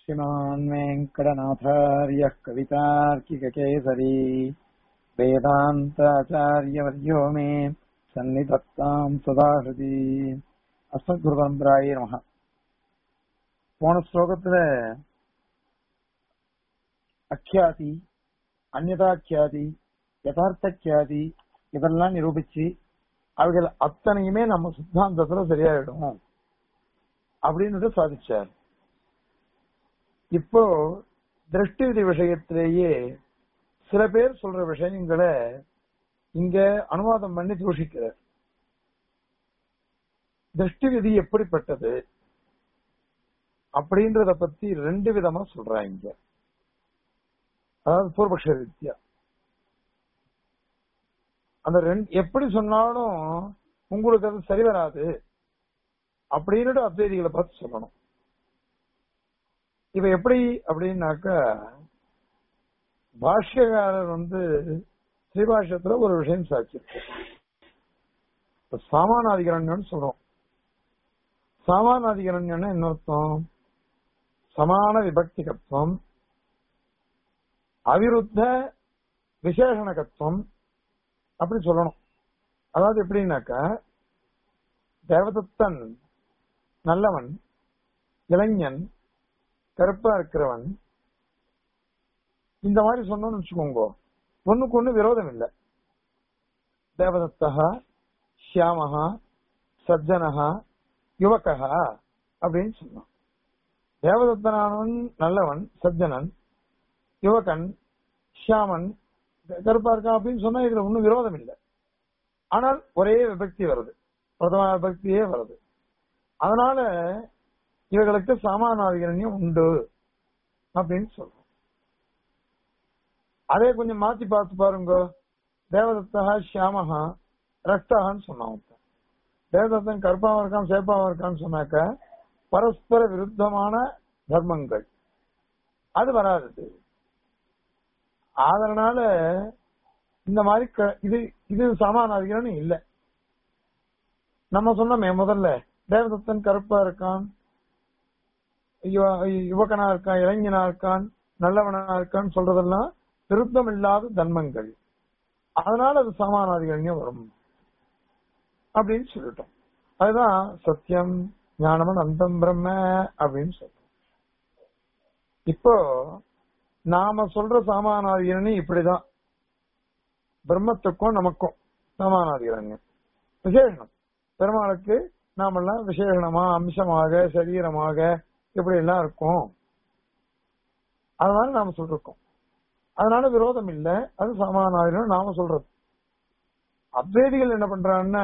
श्रीमान् वेङ्कटनाथार्यः कवितार्किककेसरी वेदान्ताचार्यवर्यो मे सन्निधत्ताम् सदाहृதி அஸ்மத்குருபரம்பராயே நமக போன ஸ்லோகத்துல அக்கியாதி அந்நதாக்கியாதி யதார்த்தக்கியாதி இதெல்லாம் நிரூபிச்சு அவைகள் அத்தனையுமே நம்ம சித்தாந்தத்துல சரியாயிடும் அப்படின்னு சாதிச்சார் இப்போ திருஷ்டி விதி விஷயத்திலேயே சில பேர் சொல்ற விஷயங்களை இங்க அனுவாதம் பண்ணி தூஷிக்கிறார் திருஷ்டி விதி எப்படிப்பட்டது அப்படின்றத பத்தி ரெண்டு விதமா சொல்றாங்க அதாவது பூர்வபக்ஷ வித்யா அந்த ரெண்டு எப்படி சொன்னாலும் உங்களுக்கு அது சரி வராது அப்படின்னு அத்வைதிகளை பார்த்து சொல்லணும் இப்ப எப்படி அப்படின்னாக்கா பாஷ்யகாரர் வந்து ஸ்ரீபாஷ்யத்துல ஒரு விஷயம் சாட்சியிருக்கு சாமானாதிகரண்யம்னு சொல்றோம் சாமானாதிகரண்யம்னா என்ன அர்த்தம் சமான விபக்திகத்துவம் அவிருத்த விசேஷணகத்துவம் அப்படி சொல்லணும் அதாவது எப்படின்னாக்கா தேவதத்தன் நல்லவன் இளைஞன் கருப்பா இருக்கிறவன் இந்த மாதிரி சொன்னோம்னு வச்சுக்கோங்க ஒண்ணுக்கு ஒண்ணு விரோதம் இல்லை தேவதத்தா ஷியாமஹா சஜ்ஜனஹா யுவகா அப்படின்னு சொன்னான் தேவதத்தனானவன் நல்லவன் சஜ்ஜனன் யுவகன் ஷியாமன் கருப்பா இருக்கான் அப்படின்னு சொன்னா இதுல ஒன்னும் விரோதம் இல்லை ஆனால் ஒரே விபக்தி வருது பிரதம விபக்தியே வருது அதனால இவர்களுக்கு சாமானாதிகரண்யம் உண்டு அப்படின்னு சொல்றோம் அதே கொஞ்சம் மாத்தி பார்த்து பாருங்க தேவதத்தா ஷியாமஹா ரக்தகான்னு சொன்னான் தேவதத்தன் கருப்பாவும் இருக்கான் சேப்பாவும் இருக்கான்னு சொன்னாக்க பரஸ்பர விருத்தமான தர்மங்கள் அது வராது அதனால இந்த மாதிரி இது இது சமானாதிகரன் இல்ல நம்ம சொன்னோமே முதல்ல தேவதத்தன் கருப்பா இருக்கான் யுவகனா இருக்கான் இளைஞனா இருக்கான் நல்லவனா இருக்கான்னு சொல்றதெல்லாம் விருத்தம் இல்லாத தன்மங்கள் அதனால அது சமானாதிகரண்யம் வரும் அப்படின்னு சொல்லிட்டோம் அதுதான் சத்தியம் ஞானமன் அந்தம் பிரம்ம அப்படின்னு சொல்றோம் இப்போ நாம சொல்ற சாமானாதிகரணி இப்படிதான் பிரம்மத்துக்கும் நமக்கும் சமானாதிகரண்யம் விசேஷனம் பெருமாளுக்கு நாமெல்லாம் விசேஷணமா அம்சமாக சரீரமாக இப்படி எல்லாம் இருக்கும் அதனால நாம சொல்றோம் அதனால விரோதம் இல்ல அது சமானாதிகரணம் நாம சொல்றது அத்வைதிகள் என்ன பண்றான்னா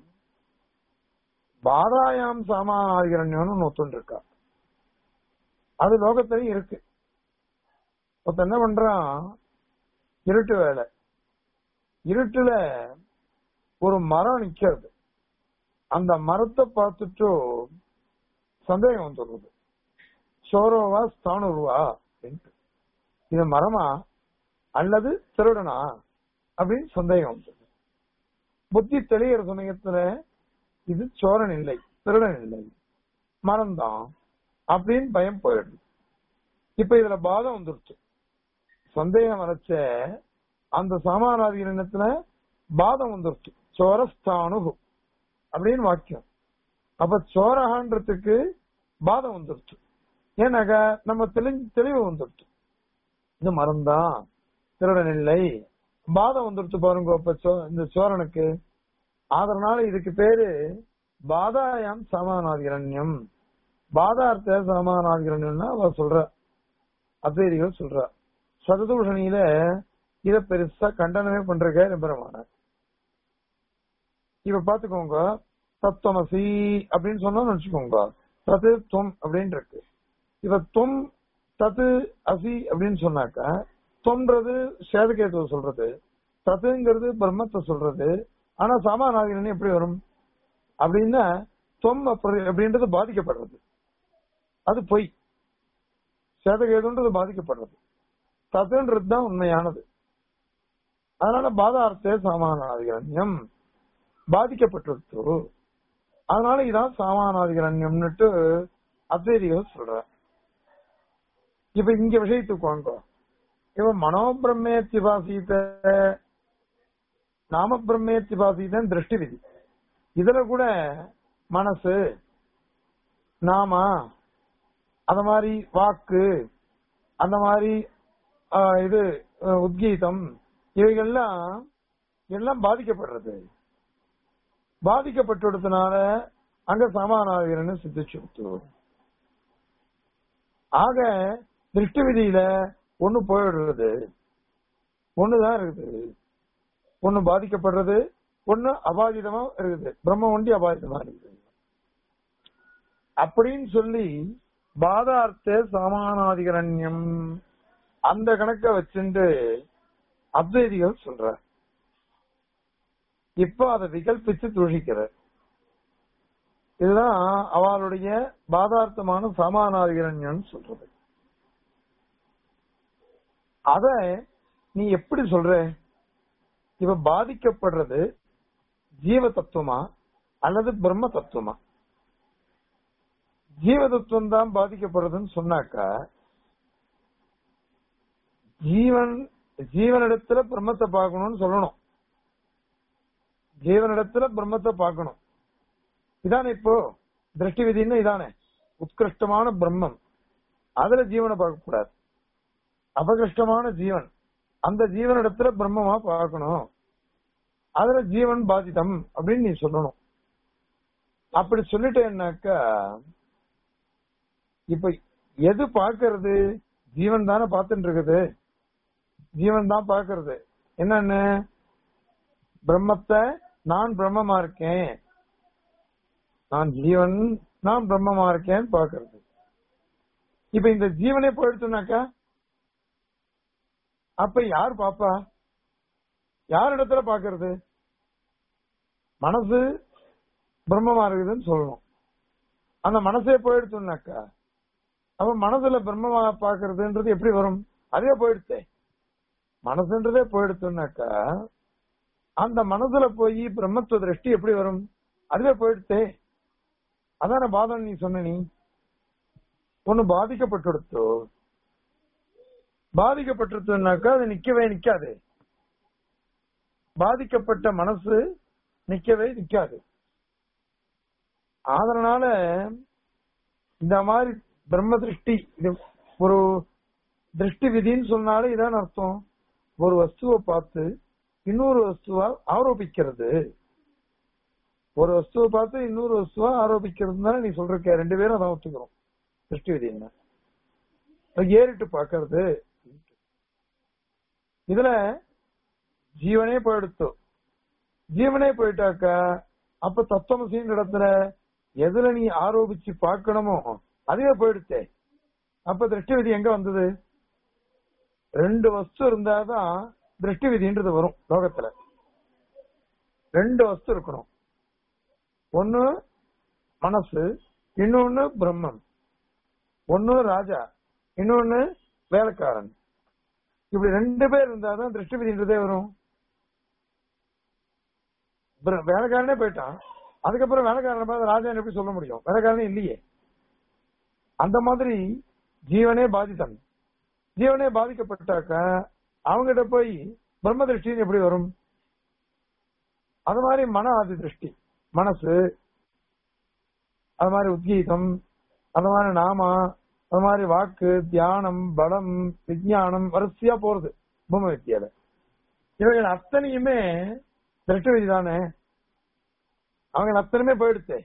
பாதாயாம் சாமானாதிகரண்யம்னு ஒத்துண்டு இருக்கா அது லோகத்திலையும் இருக்கு ஒருத்த என்ன பண்றான் இருட்டு வேலை இருட்டுல ஒரு மரம் நிக்கிறது அந்த மரத்தை பார்த்துட்டு சந்தேகம் வந்துடுறது சோரோவா ஸ்தானுருவா அப்படின்ட்டு இது மரமா அல்லது திருடனா அப்படின்னு சந்தேகம் வந்துடுது புத்தி தெளிகிற சமயத்துல இது சோரன் இல்லை திருடன் இல்லை மறந்தான் அப்படின்னு பயம் போயிடுது இப்ப இதுல பாதம் வந்துருச்சு சந்தேகம் வரைச்ச அந்த சாமானாதிகரணத்துல பாதம் வந்துருச்சு சோரஸ்தானு அப்படின்னு வாக்கியம் அப்ப சோரகான்றதுக்கு பாதம் வந்துருச்சு ஏன்னாக்கா நம்ம தெளிஞ்சு தெளிவு வந்துருச்சு இது மறந்தான் திருடன் இல்லை பாதம் வந்துருச்சு பாருங்க அப்ப இந்த சோரனுக்கு அதனால இதுக்கு பேரு பாதாயாம் சமானாதிகரண்யம் பாதார்த்த சமானாதிகரண்யம்னா அவ சொல்ற அத்வைதிகள் சொல்ற சததூஷணியில இத பெருசா கண்டனமே பண்றக்க பெருமான இப்ப பாத்துக்கோங்க தத்துவமசி அப்படின்னு சொன்னோம்னு வச்சுக்கோங்க தத்து துவம் அப்படின்னு இருக்கு இப்ப துவம் தத்து அசி அப்படின்னு சொன்னாக்கா தொன்றது சேதகேத்துவ சொல்றது தத்துங்கிறது பிரம்மத்தை சொல்றது ஆனா சமானாதிகரணி எப்படி வரும் அப்படின்னா தொம் அப்படின்றது பாதிக்கப்படுறது அது பொய் சேதகேதுன்றது பாதிக்கப்படுறது தத்துன்றது தான் உண்மையானது அதனால பாதார்த்தே சமானாதிகரண்யம் பாதிக்கப்பட்டிருக்கு அதனால இதான் சாமானாதிகரண்யம்னுட்டு அத்வைதிகள் சொல்ற இப்ப இங்க விஷயத்துக்கு வாங்க இப்ப மனோபிரம்மேத்திபாசீத நாம பிரம்மேத்திபாசீதன் திருஷ்டி விதி இதுல கூட மனசு நாம அந்த மாதிரி வாக்கு அந்த மாதிரி ஆஹ், இது அஹ், உத்கீதம் இவைகள்லாம் எல்லாம் பாதிக்கப்படுறது பாதிக்கப்பட்டுடுறதுனால அங்க சமானாகிறன்னு சித்திச்சு விட்டு ஆக திருஷ்டி விதியில ஒண்ணு போயிடுறது ஒண்ணுதான் இருக்குது ஒண்ணு பாதிக்கப்படுறது ஒண்ணு அபாதிதமா இருக்குது பிரம்ம ஒண்டி அபாதிதமா இருக்குது அப்படின்னு சொல்லி பாதார்த்த சமானாதிகரண்யம் அந்த கணக்க வச்சுட்டு அத்வைதிகள் சொல்ற இப்ப அதை விகல்பிச்சு தூஷிக்கிறார் இதுதான் அவளுடைய பாதார்த்தமான சமானாதிகரண்யம் சொல்றது அத நீ எப்படி சொல்ற இப்ப பாதிக்கப்படுறது ஜீவ தத்துவமா அல்லது பிரம்ம தத்துவமா ஜீவ தத்துவம் தான் பாதிக்கப்படுறதுன்னு சொன்னாக்கா ஜீவன் ஜீவனிடத்துல பிரம்மத்தை பார்க்கணும்னு சொல்லணும் ஜீவனிடத்துல பிரம்மத்தை பார்க்கணும் இதானே இப்போ திருஷ்டி விதின்னு இதானே உத்கிருஷ்டமான பிரம்மம் அதுல ஜீவனை பார்க்க கூடாது அபகிருஷ்டமான ஜீவன் அந்த ஜீவனிடத்துல பிரம்மமா பார்க்கணும் அதுல ஜீவன் பாதிதம் அப்படின்னு நீ சொல்லணும் அப்படி சொல்லிட்டேன்னாக்கா இப்ப எது பார்க்கறது ஜீவன் தானே பார்த்துட்டு இருக்குது ஜீவன் தான் பார்க்கறது என்னன்னு பிரம்மத்தை நான் பிரம்மமா இருக்கேன் நான் ஜீவன் நான் பிரம்மமா இருக்கேன்னு பார்க்கறது இப்ப இந்த ஜீவனே போயிடுச்சுனாக்கா அப்ப யார் பாப்பா யார் இடத்துல பாக்குறது மனசு பிரம்மமா இருக்குதுன்னு சொல்லணும் அந்த மனசே போயிடுச்சுனாக்கா அப்ப மனசுல பிரம்மமா பாக்குறதுன்றது எப்படி வரும் அதே போயிடுச்சே மனசுன்றதே போயிடுச்சுனாக்கா அந்த மனசுல போய் பிரம்மத்துவ திருஷ்டி எப்படி வரும் அதுவே போயிடுச்சே அதான பாதம் நீ சொன்ன நீ ஒண்ணு பாதிக்கப்பட்டுடுத்தோ பாதிக்கப்பட்டிருச்சுனாக்கா அது நிக்கவே நிக்காது பாதிக்கப்பட்ட மனசு நிக்கவே நிக்காது அதனால இந்த மாதிரி பிரம்ம திருஷ்டி இது ஒரு திருஷ்டி விதின்னு சொன்னாலே இதான் அர்த்தம் ஒரு வஸ்துவை பார்த்து இன்னொரு வஸ்துவா ஆரோபிக்கிறது ஒரு வஸ்துவை பார்த்து இன்னொரு வஸ்துவா ஆரோபிக்கிறது தானே நீ சொல்ற ரெண்டு பேரும் அதான் ஒத்துக்கிறோம் திருஷ்டி விதி என்ன அது ஏறிட்டு பாக்குறது இதுல ஜீவனே போயிடுத்து ஜீவனே போயிட்டாக்கா அப்ப தத்துவமசின்ற இடத்துல எதுல நீ ஆரோபிச்சு பார்க்கணுமோ அதுவே போயிடுச்சே அப்ப திருஷ்டி விதி எங்க வந்தது ரெண்டு வஸ்து இருந்தாதான் திருஷ்டி விதின்றது வரும் லோகத்துல ரெண்டு வஸ்து இருக்கணும் ஒண்ணு மனசு இன்னொன்னு பிரம்மம் ஒண்ணு ராஜா இன்னொன்னு வேலைக்காரன் இப்படி ரெண்டு பேர் இருந்தாதான் திருஷ்டி விதின்றதே வரும் பிர- வேலைக்காரனே போயிட்டான் அதுக்கப்புறம் வேலைக்காரனை பார்த்து ராஜா எப்படி சொல்ல முடியும் வேலைக்காரனே இல்லையே அந்த மாதிரி ஜீவனே பாதித்தன் ஜீவனே பாதிக்கப்பட்டாக்க அவங்கிட்ட போய் பிரம்ம திருஷ்டின்னு எப்படி வரும் அது மாதிரி மன ஆதி திருஷ்டி மனசு அது மாதிரி உத்கீதம் அது மாதிரி நாமா அது மாதிரி வாக்கு தியானம் பலம் விஞ்ஞானம் வரிசையா போறது பூம வித்தியால இவைகள் அத்தனையுமே திருஷ்டி விதி தானே அவங்க அத்தனையுமே போயிடுச்சே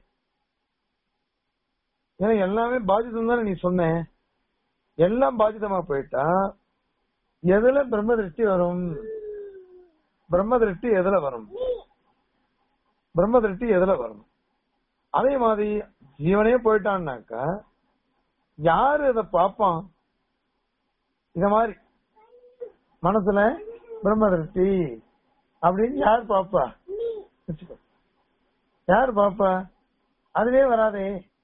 ஏன்னா எல்லாமே பாதிதம் தானே நீ சொன்ன எல்லாம் பாதிதமா போயிட்டா எதுல பிரம்ம திருஷ்டி வரும் பிரம்ம திருஷ்டி எதுல வரும் பிரம்ம திருஷ்டி எதுல வரும் அதே மாதிரி ஜீவனே போயிட்டான்னாக்கா யாரு இத பாப்பான் இத மாதிரி மனசுல பிரம்ம திருஷ்டி அப்படின்னு யார் பாப்பா வச்சுக்கோ. யார் பாப்பா அதுவே வராதே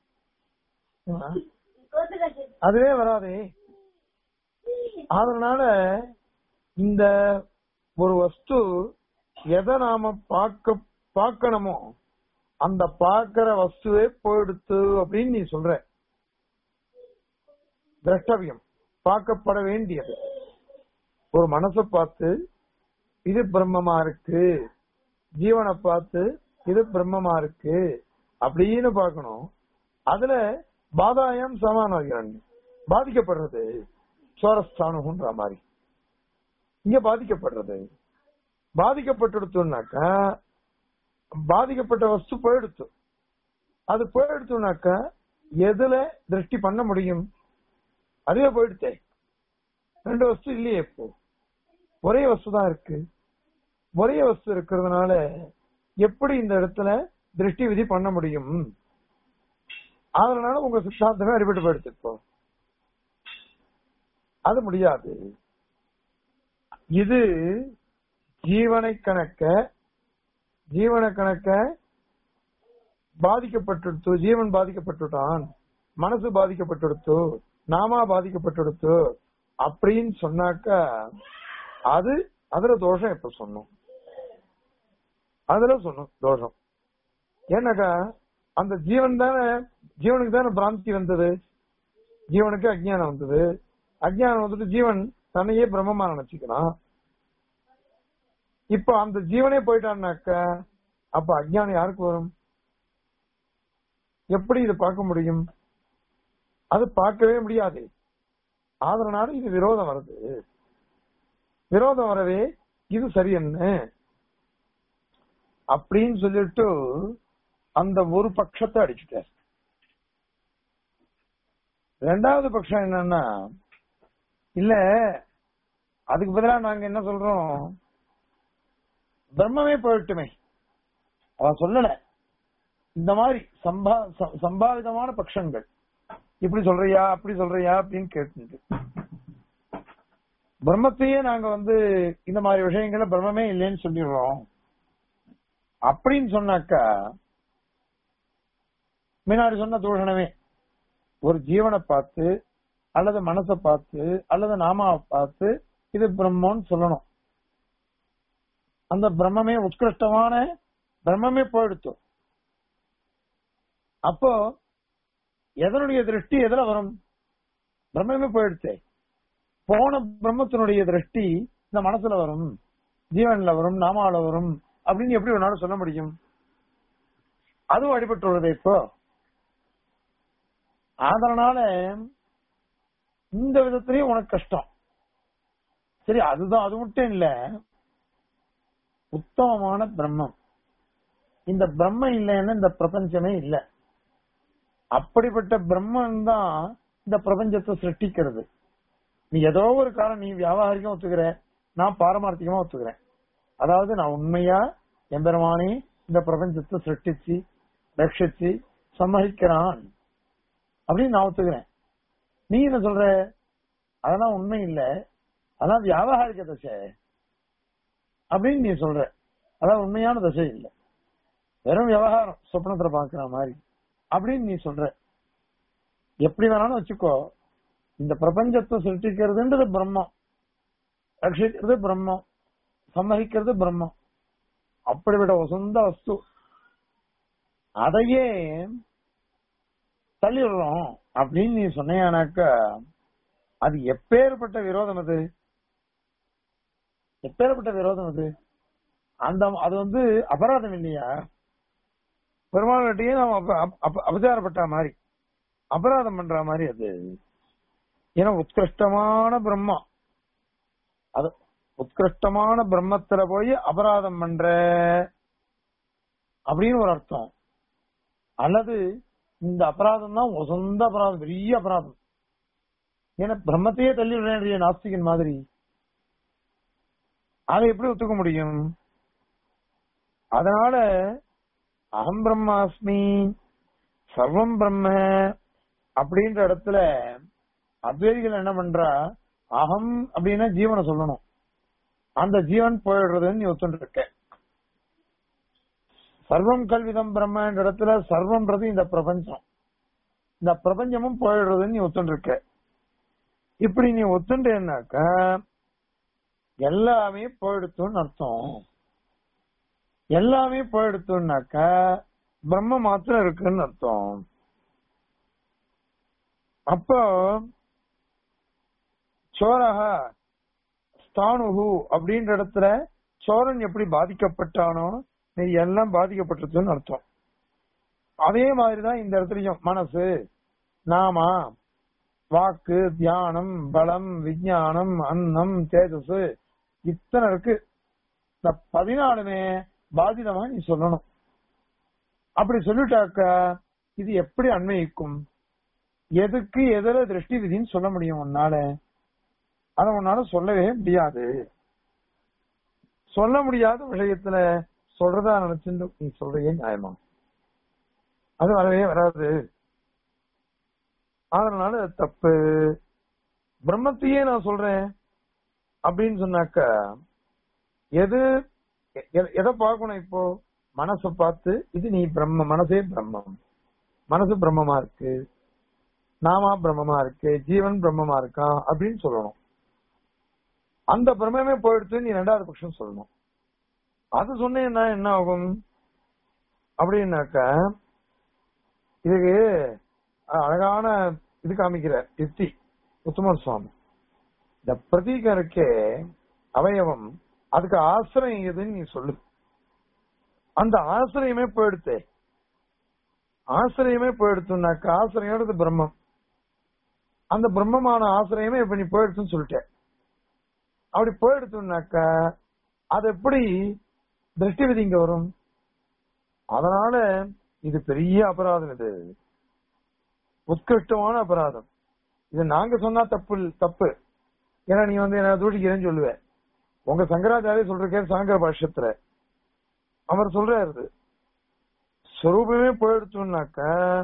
அதுவே வராதே அதனால இந்த ஒரு வஸ்து எதை நாம பார்க்க பார்க்கணுமோ அந்த பார்க்கிற வஸ்துவே போயிடுத்து அப்படின்னு நீ சொல்ற திரஷ்டவியம் பார்க்கப்பட வேண்டியது ஒரு மனசை பார்த்து இது பிரம்மமா இருக்கு ஜீவனை பார்த்து இது பிரம்மமா இருக்கு அப்படின்னு பார்க்கணும் அதுல பாதாயம் சமானம் பாதிக்கப்படுறது சோரஸ்தானுன்ற மாதிரி இங்க பாதிக்கப்படுறது பாதிக்கப்பட்டுடுத்துனாக்கா பாதிக்கப்பட்ட வஸ்து போயிடுத்து அது போயிடுத்துனாக்கா எதுல திருஷ்டி பண்ண முடியும் அதுவே போயிடுச்சே ரெண்டு வஸ்து இல்லையே இப்போ ஒரே வஸ்து தான் இருக்கு ஒரே வஸ்து இருக்கிறதுனால எப்படி இந்த இடத்துல திருஷ்டி விதி பண்ண முடியும் அதனால உங்க சித்தாந்தமே அடிபட்டு போயிடுச்சு இப்போ அது முடியாது இது ஜீவனை கணக்க ஜீவன கணக்க பாதிக்கப்பட்டுடுத்து ஜீவன் பாதிக்கப்பட்டுட்டான் மனசு பாதிக்கப்பட்டுடுத்து நாமா பாதிக்கப்பட்டுடுத்து அப்படின்னு சொன்னாக்கா அது அதுல தோஷம் எப்ப சொன்னோம் அதுல சொன்னோம் தோஷம் ஏன்னாக்கா அந்த ஜீவன் தானே ஜீவனுக்கு தானே பிராந்தி வந்தது ஜீவனுக்கு அஜ்ஞானம் வந்தது அஜ்ஞானம் வந்துட்டு ஜீவன் தன்னையே பிரம்மமா நினைச்சுக்கிறான் இப்ப அந்த ஜீவனே போயிட்டான்னாக்கா அப்ப அஜ்ஞானம் யாருக்கு வரும் எப்படி இதை பார்க்க முடியும் அது பார்க்கவே முடியாது அதனால இது விரோதம் வருது விரோதம் வரவே இது சரி என்ன அப்படின்னு சொல்லிட்டு அந்த ஒரு பட்சத்தை அடிச்சுட்டார் ரெண்டாவது பட்சம் என்னன்னா இல்ல அதுக்கு பதிலா நாங்க என்ன சொல்றோம் பிரம்மமே போயிட்டுமே அவன் சொல்லல இந்த மாதிரி சம்பா ச- சம்பாவிதமான பட்சங்கள் இப்படி சொல்றியா அப்படி சொல்றியா அப்படின்னு கேட்டு பிரம்மத்தையே நாங்க வந்து இந்த மாதிரி விஷயங்கள பிரம்மமே இல்லைன்னு சொல்லிடுறோம் அப்படின்னு சொன்னாக்கா முன்னாடி சொன்ன தூஷணமே ஒரு ஜீவனை பார்த்து அல்லது மனசை பார்த்து அல்லது நாமாவை பார்த்து இது பிரம்மன்னு சொல்லணும் அந்த பிரம்மமே உத்கிருஷ்டமான பிரம்மமே போயிடுத்து அப்போ எதனுடைய திருஷ்டி எதுல வரும் பிரம்மமே போயிடுச்சே போன பிரம்மத்தினுடைய திருஷ்டி இந்த மனசுல வரும் ஜீவன்ல வரும் நாமாவில வரும் அப்படின்னு எப்படி வேணாலும் சொல்ல முடியும் அதுவும் அடிபட்டு வருது இப்போ அதனால இந்த விதத்திலயும் உனக்கு கஷ்டம் சரி அதுதான் அது மட்டும் இல்ல உத்தமமான பிரம்மம் இந்த பிரம்மம் இல்லைன்னா இந்த பிரபஞ்சமே இல்ல அப்படிப்பட்ட பிரம்மன் தான் இந்த பிரபஞ்சத்தை சிருஷ்டிக்கிறது நீ ஏதோ ஒரு காலம் நீ வியாபாரிகம் ஒத்துக்கிற நான் பாரமார்த்திகமா ஒத்துக்கிறேன் அதாவது நான் உண்மையா எம்பெருமானே இந்த பிரபஞ்சத்தை சிருஷ்டிச்சு ரட்சிச்சு சம்மதிக்கிறான் அப்படின்னு நான் ஒத்துக்கிறேன் நீ என்ன சொல்ற அதெல்லாம் உண்மை இல்ல அதெல்லாம் வியாபாரிக தசை அப்படின்னு நீ சொல்ற அதான் உண்மையான தசை இல்ல வெறும் விவகாரம் சொப்னத்துல பாக்குற மாதிரி அப்படின்னு நீ சொல்ற எப்படி வேணாலும் வச்சுக்கோ இந்த பிரபஞ்சத்தை சிருஷ்டிக்கிறதுன்றது பிரம்மம் ரட்சிக்கிறது பிரம்மம் சம்மதிக்கிறது பிரம்மம் அப்படிப்பட்ட வசந்த வஸ்து அதையே தள்ளிடுறோம் அப்படின்னு நீ சொன்னையானாக்கா அது எப்பேற்பட்ட விரோதம் அது எப்பேற்பட்ட விரோதம் அது அந்த அது வந்து அபராதம் இல்லையா பெருமாள்கிட்டயே நம்ம அப- அப- அப- அபச்சாரப்பட்ட மாதிரி அபராதம் பண்ற மாதிரி அது ஏன்னா உத்கிருஷ்டமான பிரம்மம் அது உத்கிருஷ்டமான பிரம்மத்துல போய் அபராதம் பண்ற அப்படின்னு ஒரு அர்த்தம் அல்லது இந்த அபராதம் தான் சொந்த அபராதம் பெரிய அபராதம் ஏன்னா பிரம்மத்தையே தள்ளி விடுறேன் நாஸ்திகன் மாதிரி அதை எப்படி ஒத்துக்க முடியும் அதனால அகம் பிரம்மாஸ்மி சர்வம் பிரம்ம அப்படின்ற இடத்துல அத்வைதிகள் என்ன பண்றா அகம் அப்படின்னா ஜீவனை சொல்லணும் அந்த ஜீவன் போயிடுறதுன்னு நீ ஒத்துட்டு இருக்க சர்வம் கல்விதம் பிரம்மன்ற இடத்துல சர்வம்ன்றது இந்த பிரபஞ்சம் இந்த பிரபஞ்சமும் போயிடுறதுன்னு நீ ஒத்துட்டு இருக்க இப்படி நீ ஒத்துட்டேன்னாக்க எல்லாமே போயிடுத்துன்னு அர்த்தம் எல்லாமே போயிடுத்துனாக்க பிரம்ம மாத்திரம் இருக்குன்னு அர்த்தம் அப்போ சோரக ஸ்தானுகு அப்படின்ற இடத்துல சோரன் எப்படி பாதிக்கப்பட்டானோ நீ எல்லாம் பாதிக்கப்பட்டிருக்குன்னு அர்த்தம் அதே மாதிரிதான் இந்த இடத்துலயும் மனசு நாமா வாக்கு தியானம் பலம் விஞ்ஞானம் அன்னம் தேஜஸ் இத்தனை இருக்கு இந்த பதினாலுமே பாதிதமா நீ சொல்லணும் அப்படி சொல்லிட்டாக்க இது எப்படி அன்வயிக்கும் எதுக்கு எதிர திருஷ்டி விதின்னு சொல்ல முடியும் உன்னால அத உன்னால சொல்லவே முடியாது சொல்ல முடியாத விஷயத்துல சொல்றதா நினைச்சுட்டு நீ சொல்றதே நியாயமா அது வரவே வராது அதனால அது தப்பு பிரம்மத்தையே நான் சொல்றேன் அப்படின்னு சொன்னாக்க எது எ- எதை பார்க்கணும் இப்போ மனசை பார்த்து இது நீ பிரம்ம மனசே பிரம்மம் மனசு பிரம்மமா இருக்கு நாமா பிரம்மமா இருக்கு ஜீவன் பிரம்மமா இருக்கான் அப்படின்னு சொல்லணும் அந்த பிரம்மமே போயிடுத்து நீ ரெண்டாவது பட்சம் சொல்லணும் அது சொன்னேன்னா என்ன ஆகும் அப்படின்னாக்க இதுக்கு அஹ், அழகான இது காமிக்கிற யுக்தி உத்தமர் சுவாமி இந்த பிரதீகம் இருக்கே அவயவம் அதுக்கு ஆசிரியம் எதுன்னு நீ சொல்லு அந்த ஆசிரியமே போயிடுத்தே ஆசிரியமே போயிடுத்துனாக்க ஆசிரியோட பிரம்மம் அந்த பிரம்மமான ஆசிரியமே இப்ப நீ போயிடுச்சுன்னு சொல்லிட்டேன் அப்படி போயிடுத்துனாக்க அது எப்படி திருஷ்டி விதி இங்க வரும் அதனால இது பெரிய அபராதம் இது உத்கிருஷ்டமான அபராதம் இது நாங்க சொன்னா தப்பு இல்ல- தப்பு ஏன்னா நீ வந்து என்ன தூஷிக்கிறேன்னு சொல்லுவ உங்க சங்கராச்சாரிய சொல்றக்கே சாங்கர பாஷ்யத்துல அவர் சொல்றாரு இது. ஸ்வரூபமே போயிடுச்சுனாக்க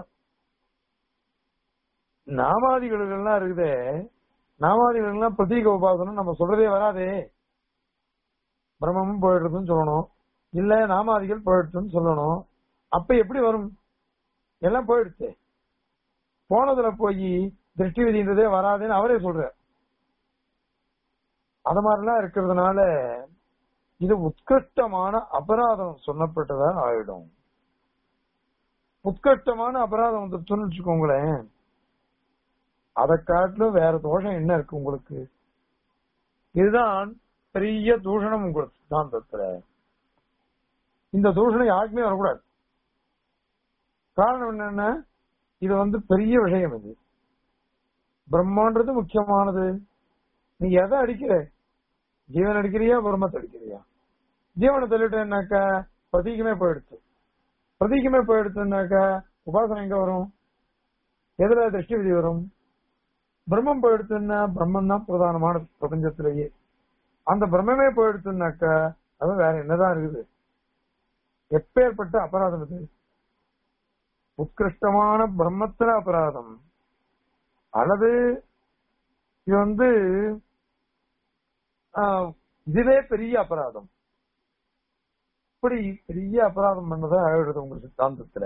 நாமாதிகளுக்கெல்லாம் இருக்குதே நாமாதிகளுக்கெல்லாம் பிரதீக உபாசனம் நம்ம சொல்றதே வராதே பிரம்மமும் போயிடுறதுன்னு சொல்லணும் இல்ல நாமாதிகள் போயிடுச்சுன்னு சொல்லணும் அப்ப எப்படி வரும் எல்லாம் போயிடுச்சு போனதுல போய் திருஷ்டி விதின்றதே வராதுன்னு அவரே சொல்றார் அது மாதிரிலாம் இருக்கிறதுனால இது உத்கட்டமான அபராதம் சொல்லப்பட்டதா ஆயிடும் உத்கட்டமான அபராதம் வந்துருச்சுன்னு வச்சுக்கோங்களேன் அதை காட்டிலும் வேற தோஷம் என்ன இருக்கு உங்களுக்கு இதுதான் பெரிய தூஷணம் உங்களுக்கு சித்தாந்தத்துல இந்த தூஷணம் யாருக்குமே வரக்கூடாது காரணம் என்னன்னா இது வந்து பெரிய விஷயம் இது பிரம்மான்றது முக்கியமானது நீ எதை அடிக்கிற ஜீவன் அடிக்கிறியா பிரம்மத்தை அடிக்கிறியா ஜீவனை தள்ளிட்டேன்னாக்கா பிரதீகமே போயிடுச்சு பிரதீகமே போயிடுச்சுன்னாக்கா உபாசனை எங்க வரும் எதுல திருஷ்டி விதி வரும் பிரம்மம் போயிடுச்சுன்னா பிரம்மம் தான் பிரதானமான பிரபஞ்சத்திலேயே அந்த பிரம்மமே போயிடுச்சுன்னாக்கா அது வேற என்னதான் இருக்குது எப்பேற்பட்ட அபராதம் இது உத்கிருஷ்டமான பிரம்மத்துல அபராதம் அல்லது இது வந்து ஆஹ், இதுவே பெரிய அபராதம் இப்படி பெரிய அபராதம் பண்ணதா ஆயிடுது உங்க சித்தாந்தத்துல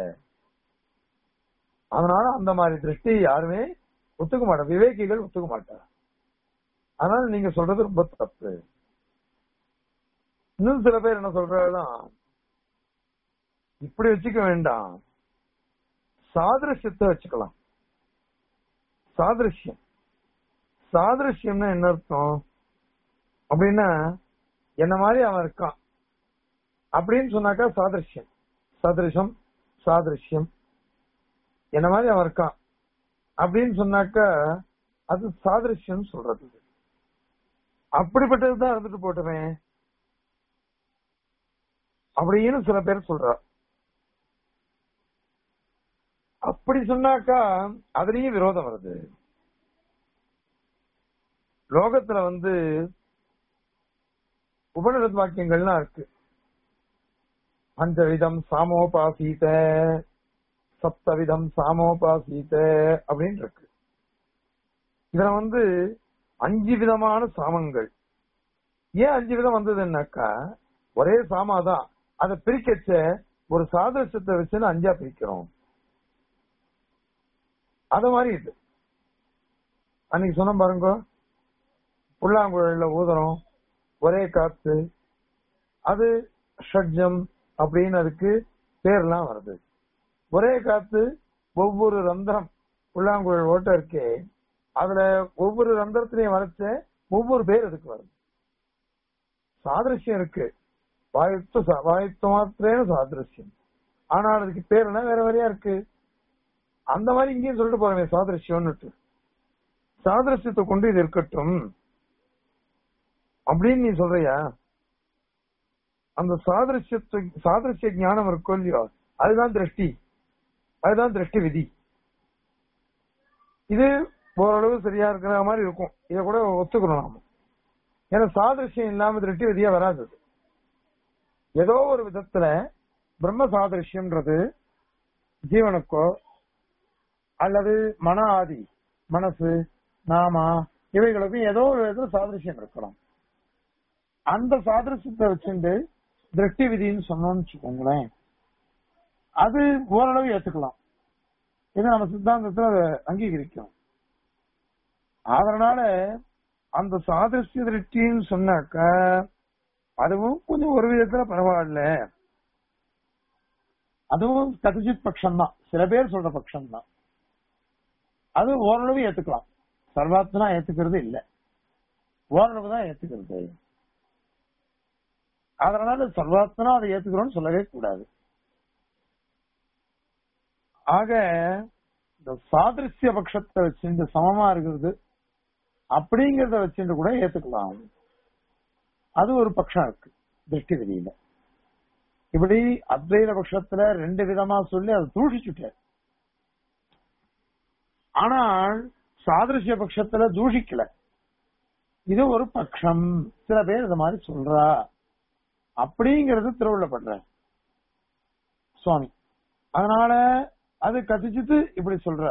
அதனால அந்த மாதிரி திருஷ்டி யாருமே ஒத்துக்க மாட்டாங்க விவேகிகள் ஒத்துக்க மாட்டாங்க அதனால நீங்க சொல்றது ரொம்ப தப்பு இன்னும் சில பேர் என்ன சொல்றாங்கன்னா இப்படி வச்சுக்க வேண்டாம் சாதிருஷ்யத்தை வச்சுக்கலாம் சாதிருஷ்யம் சாதிருஷ்யம்னா என்ன அர்த்தம் அப்படின்னா என்ன மாதிரி அவன் இருக்கான் அப்படின்னு சொன்னாக்கா சாதிருஷ்யம் சதிருஷம் சாதிருஷ்யம் என்ன மாதிரி அவன் இருக்கான் அப்படின்னு சொன்னாக்கா அது சாதிருஷ்யம் சொல்றது அப்படிப்பட்டதுதான் இருந்துட்டு போட்டுமே அப்படின்னு சில பேர் சொல்றா அப்படி சொன்னாக்கா அதுலயும் விரோதம் வருது லோகத்துல வந்து உபனிஷத் வாக்கியங்கள்லாம் இருக்கு பஞ்சவிதம் சாமோபாசீத சப்தவிதம் சாமோபாசீத அப்படின்னு இருக்கு இதுல வந்து அஞ்சு விதமான சாமங்கள் ஏன் அஞ்சு விதம் வந்ததுன்னாக்கா ஒரே சாமாதான் அதை பிரிக்கச்ச ஒரு சாதசத்தை வச்சுன்னு அஞ்சா பிரிக்கிறோம் அது மாதிரி இது அன்னைக்கு சொன்ன பாருங்க புல்லாங்குழல்ல ஊதுறோம் ஒரே காத்து அது ஷட்ஜம் அப்படின்னு அதுக்கு பேர்லாம் வருது ஒரே காத்து ஒவ்வொரு ரந்திரம் புல்லாங்குழல் ஓட்ட இருக்கே அதுல ஒவ்வொரு ரந்திரத்திலையும் வரைச்ச ஒவ்வொரு பேர் அதுக்கு வருது சாதிருஷ்யம் இருக்கு வாயுத்து ச- வாயுத்து மாத்திரேன சாதிருஷ்யம் ஆனால் அதுக்கு பேர் என்ன வேற வேறையா இருக்கு அந்த மாதிரி இங்கேயும் சொல்லிட்டு போறேன் சாதிருஷ்யம்னுட்டு சாதிருஷ்யத்தை கொண்டு இது இருக்கட்டும் அப்படின்னு நீ சொல்றியா அந்த சாதிருஷ்யத்து சாதிருஷ்ய ஞானம் இருக்கும் இல்லையோ அதுதான் திருஷ்டி அதுதான் திருஷ்டி விதி இது ஓரளவு சரியா இருக்கிற மாதிரி இருக்கும் இத கூட ஒத்துக்கணும் நாம ஏன்னா சாதிருஷ்யம் இல்லாம திருஷ்டி விதியா வராது அது. ஏதோ ஒரு விதத்துல பிரம்ம சாதிருஷ்யம்ன்றது ஜீவனுக்கோ அல்லது மன ஆதி மனசு நாமா இவைகளுக்கும் ஏதோ ஒரு விதத்துல சாதிருஷ்யம் இருக்கலாம் அந்த சாதிருஷ்யத்தை வச்சுட்டு திருஷ்டி விதின்னு சொன்னோம்னு வச்சுக்கோங்களேன் அது ஓரளவு ஏத்துக்கலாம் இது நம்ம சித்தாந்தத்துல அதை அங்கீகரிக்கும் அதனால அந்த சாதிருஷ்ய திருஷ்டின்னு சொன்னாக்க அதுவும் கொஞ்சம் ஒரு விதத்துல பரவாயில்ல அதுவும் கதிஜித் பட்சம் தான் சில பேர் சொல்ற பட்சம் தான் அது ஓரளவு ஏத்துக்கலாம் சர்வாத்மனா ஏத்துக்கிறது இல்ல ஓரளவு தான் ஏத்துக்கிறது அதனால சர்வாத்மனா அதை ஏத்துக்கிறோம்னு சொல்லவே கூடாது ஆக இந்த சாதிருஷ்ய பட்சத்தை வச்சுட்டு சமமா இருக்கிறது அப்படிங்கறத வச்சுட்டு கூட ஏத்துக்கலாம் அது ஒரு பட்சம் இருக்கு திருஷ்டி வெளியில இப்படி அத்வைத பட்சத்துல ரெண்டு விதமா சொல்லி அதை தூஷிச்சுட்டார் ஆனால் சாதிருஷ்ய பட்சத்துல தூஷிக்கல இது ஒரு பட்சம் சில பேர் இந்த மாதிரி சொல்றா அப்படிங்கறது திருவிழப்படுற சுவாமி அதனால அது கத்திச்சுட்டு இப்படி சொல்ற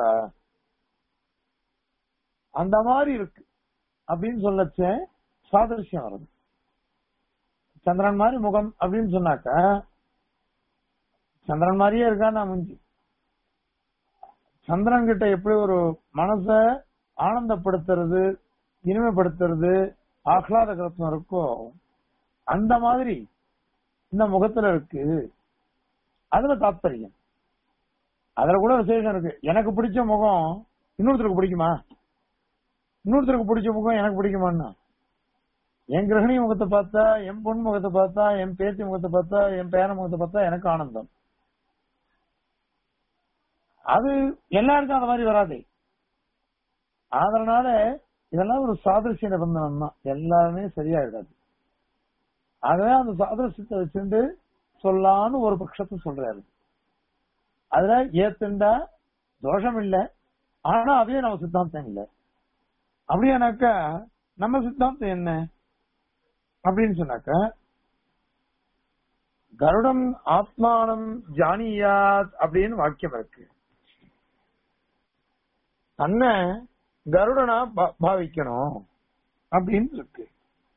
அந்த மாதிரி இருக்கு அப்படின்னு சொல்லச்ச சாதரிசியம் வருது சந்திரன் மாதிரி முகம் அப்படின்னு சொன்னாக்க சந்திரன் மாதிரியே இருக்கான்னா முஞ்சி சந்திரன் கிட்ட எப்படி ஒரு மனச ஆனந்தப்படுத்துறது இனிமைப்படுத்துறது ஆஹ்லாதகரத்துவம் இருக்கோ அந்த மாதிரி இந்த முகத்துல இருக்கு அதுல தாத்பரியம் அதுல கூட விசேஷம் இருக்கு எனக்கு பிடிச்ச முகம் இன்னொருத்தருக்கு பிடிக்குமா இன்னொருத்தருக்கு பிடிச்ச முகம் எனக்கு பிடிக்குமான்னா என் கிரகணி முகத்தை பார்த்தா என் பொன் முகத்தை பார்த்தா என் பேத்தி முகத்தை பார்த்தா என் பேர முகத்தை பார்த்தா எனக்கு ஆனந்தம் அது எல்லாருக்கும் அந்த மாதிரி வராதே அதனால இதெல்லாம் ஒரு சாதிருஷ்ய நிபந்தனம் தான் எல்லாருமே சரியாயிடாது ஆகவே அந்த சாதிருஷ்யத்தை வச்சுட்டு சொல்லான்னு ஒரு பட்சத்தை சொல்றாரு அதுல ஏத்துண்டா தோஷம் இல்ல ஆனா அதே நம்ம சித்தாந்தம் இல்ல அப்படியானாக்கா நம்ம சித்தாந்தம் என்ன அப்படின்னு சொன்னாக்கா கருடம் ஆத்மானம் ஜானியாத் அப்படின்னு வாக்கியம் இருக்கு தன்னை கருடனா பா- பாவிக்கணும் அப்படின்னு இருக்கு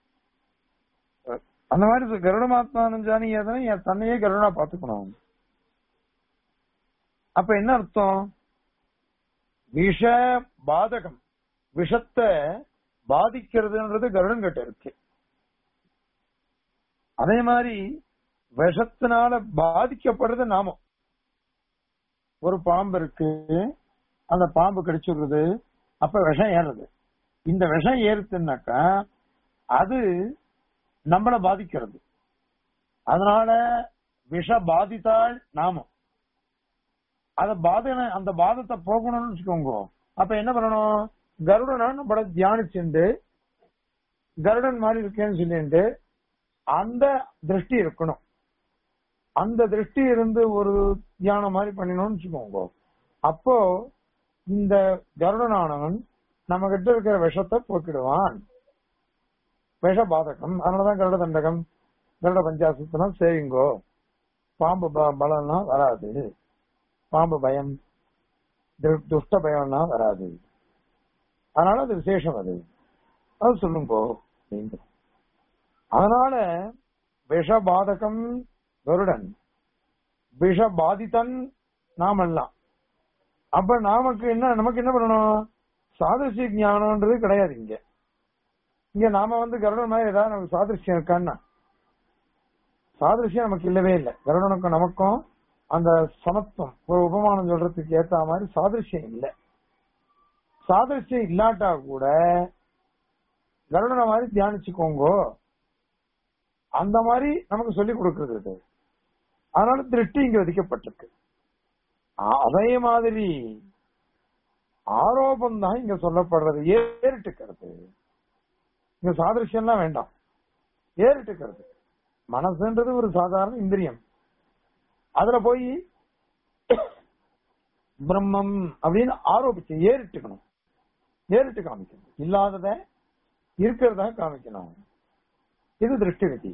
அந்த மாதிரி கருடமாத்மானம் ஜானியாதான் என் தன்னையே கருடனா பாத்துக்கணும் அப்ப என்ன அர்த்தம் விஷ பாதகம் விஷத்தை பாதிக்கிறதுன்றது கருடன் கிட்ட இருக்கு அதே மாதிரி விஷத்தினால பாதிக்கப்படுறது நாமம் ஒரு பாம்பு இருக்கு அந்த பாம்பு கடிச்சுடுறது அப்ப விஷம் ஏறுது இந்த விஷம் ஏறுதுன்னாக்கா அது நம்மள பாதிக்கிறது அதனால விஷ பாதித்தால் நாமம் அத பாதனை அந்த பாதத்தை போகணும்னு வச்சுக்கோங்க அப்ப என்ன பண்ணணும் கருடனை நம்மள தியானிச்சுண்டு கருடன் மாதிரி இருக்கேன்னு சொல்லிட்டு அந்த திருஷ்டி இருக்கணும் அந்த திருஷ்டி இருந்து ஒரு தியானம் மாதிரி பண்ணினோம்னு வச்சுக்கோங்க அப்போ இந்த கருடனானவன் நம்ம கிட்ட இருக்கிற விஷத்தை போக்கிடுவான் விஷ பாதகம் அதனாலதான் கருட தண்டகம் கருட பஞ்சாசத்தனம் செய்யுங்கோ பாம்பு ப- பலம்லாம் வராது பாம்பு பயம் து- துஷ்ட பயம்லாம் வராது அதனால அது விசேஷம் அது அது சொல்லுங்கோ அப்படிங்கிற அதனால விஷபாதகம் கருடன் விஷபாதிதன் நாமெல்லாம் அப்ப நாமக்கு என்ன நமக்கு என்ன பண்ணணும் சாதசிய ஞானம்ன்றது கிடையாது இங்க இங்க நாம வந்து கருடன் மாதிரி ஏதாவது நமக்கு சாதிருஷ்யம் இருக்கான்னா சாதிருஷ்யம் நமக்கு இல்லவே இல்லை கருடனுக்கும் நமக்கும் அந்த சமத்துவம் ஒரு உபமானம் சொல்றதுக்கு ஏத்த மாதிரி சாதிருஷ்யம் இல்லை சாதரிச்சம் இல்லாட்டா கூட கருடனை மாதிரி தியானிச்சுக்கோங்கோ அந்த மாதிரி நமக்கு சொல்லி கொடுக்கிறது இது. அதனால திருஷ்டி இங்க விதிக்கப்பட்டிருக்கு ஆ- அதே மாதிரி ஆரோபம் தான் இங்க சொல்லப்படுறது ஏறிட்டுக்கிறது இங்க சாதரிசம்லாம் வேண்டாம் ஏறிட்டுக்கிறது மனசுன்றது ஒரு சாதாரண இந்திரியம் அதுல போய் பிரம்மம் அப்படின்னு ஆரோபிச்சு ஏறிட்டுக்கணும் ஏறிட்டு காமிக்கணும் இல்லாதத இருக்கிறதா காமிக்கணும் இது திருஷ்டி விதி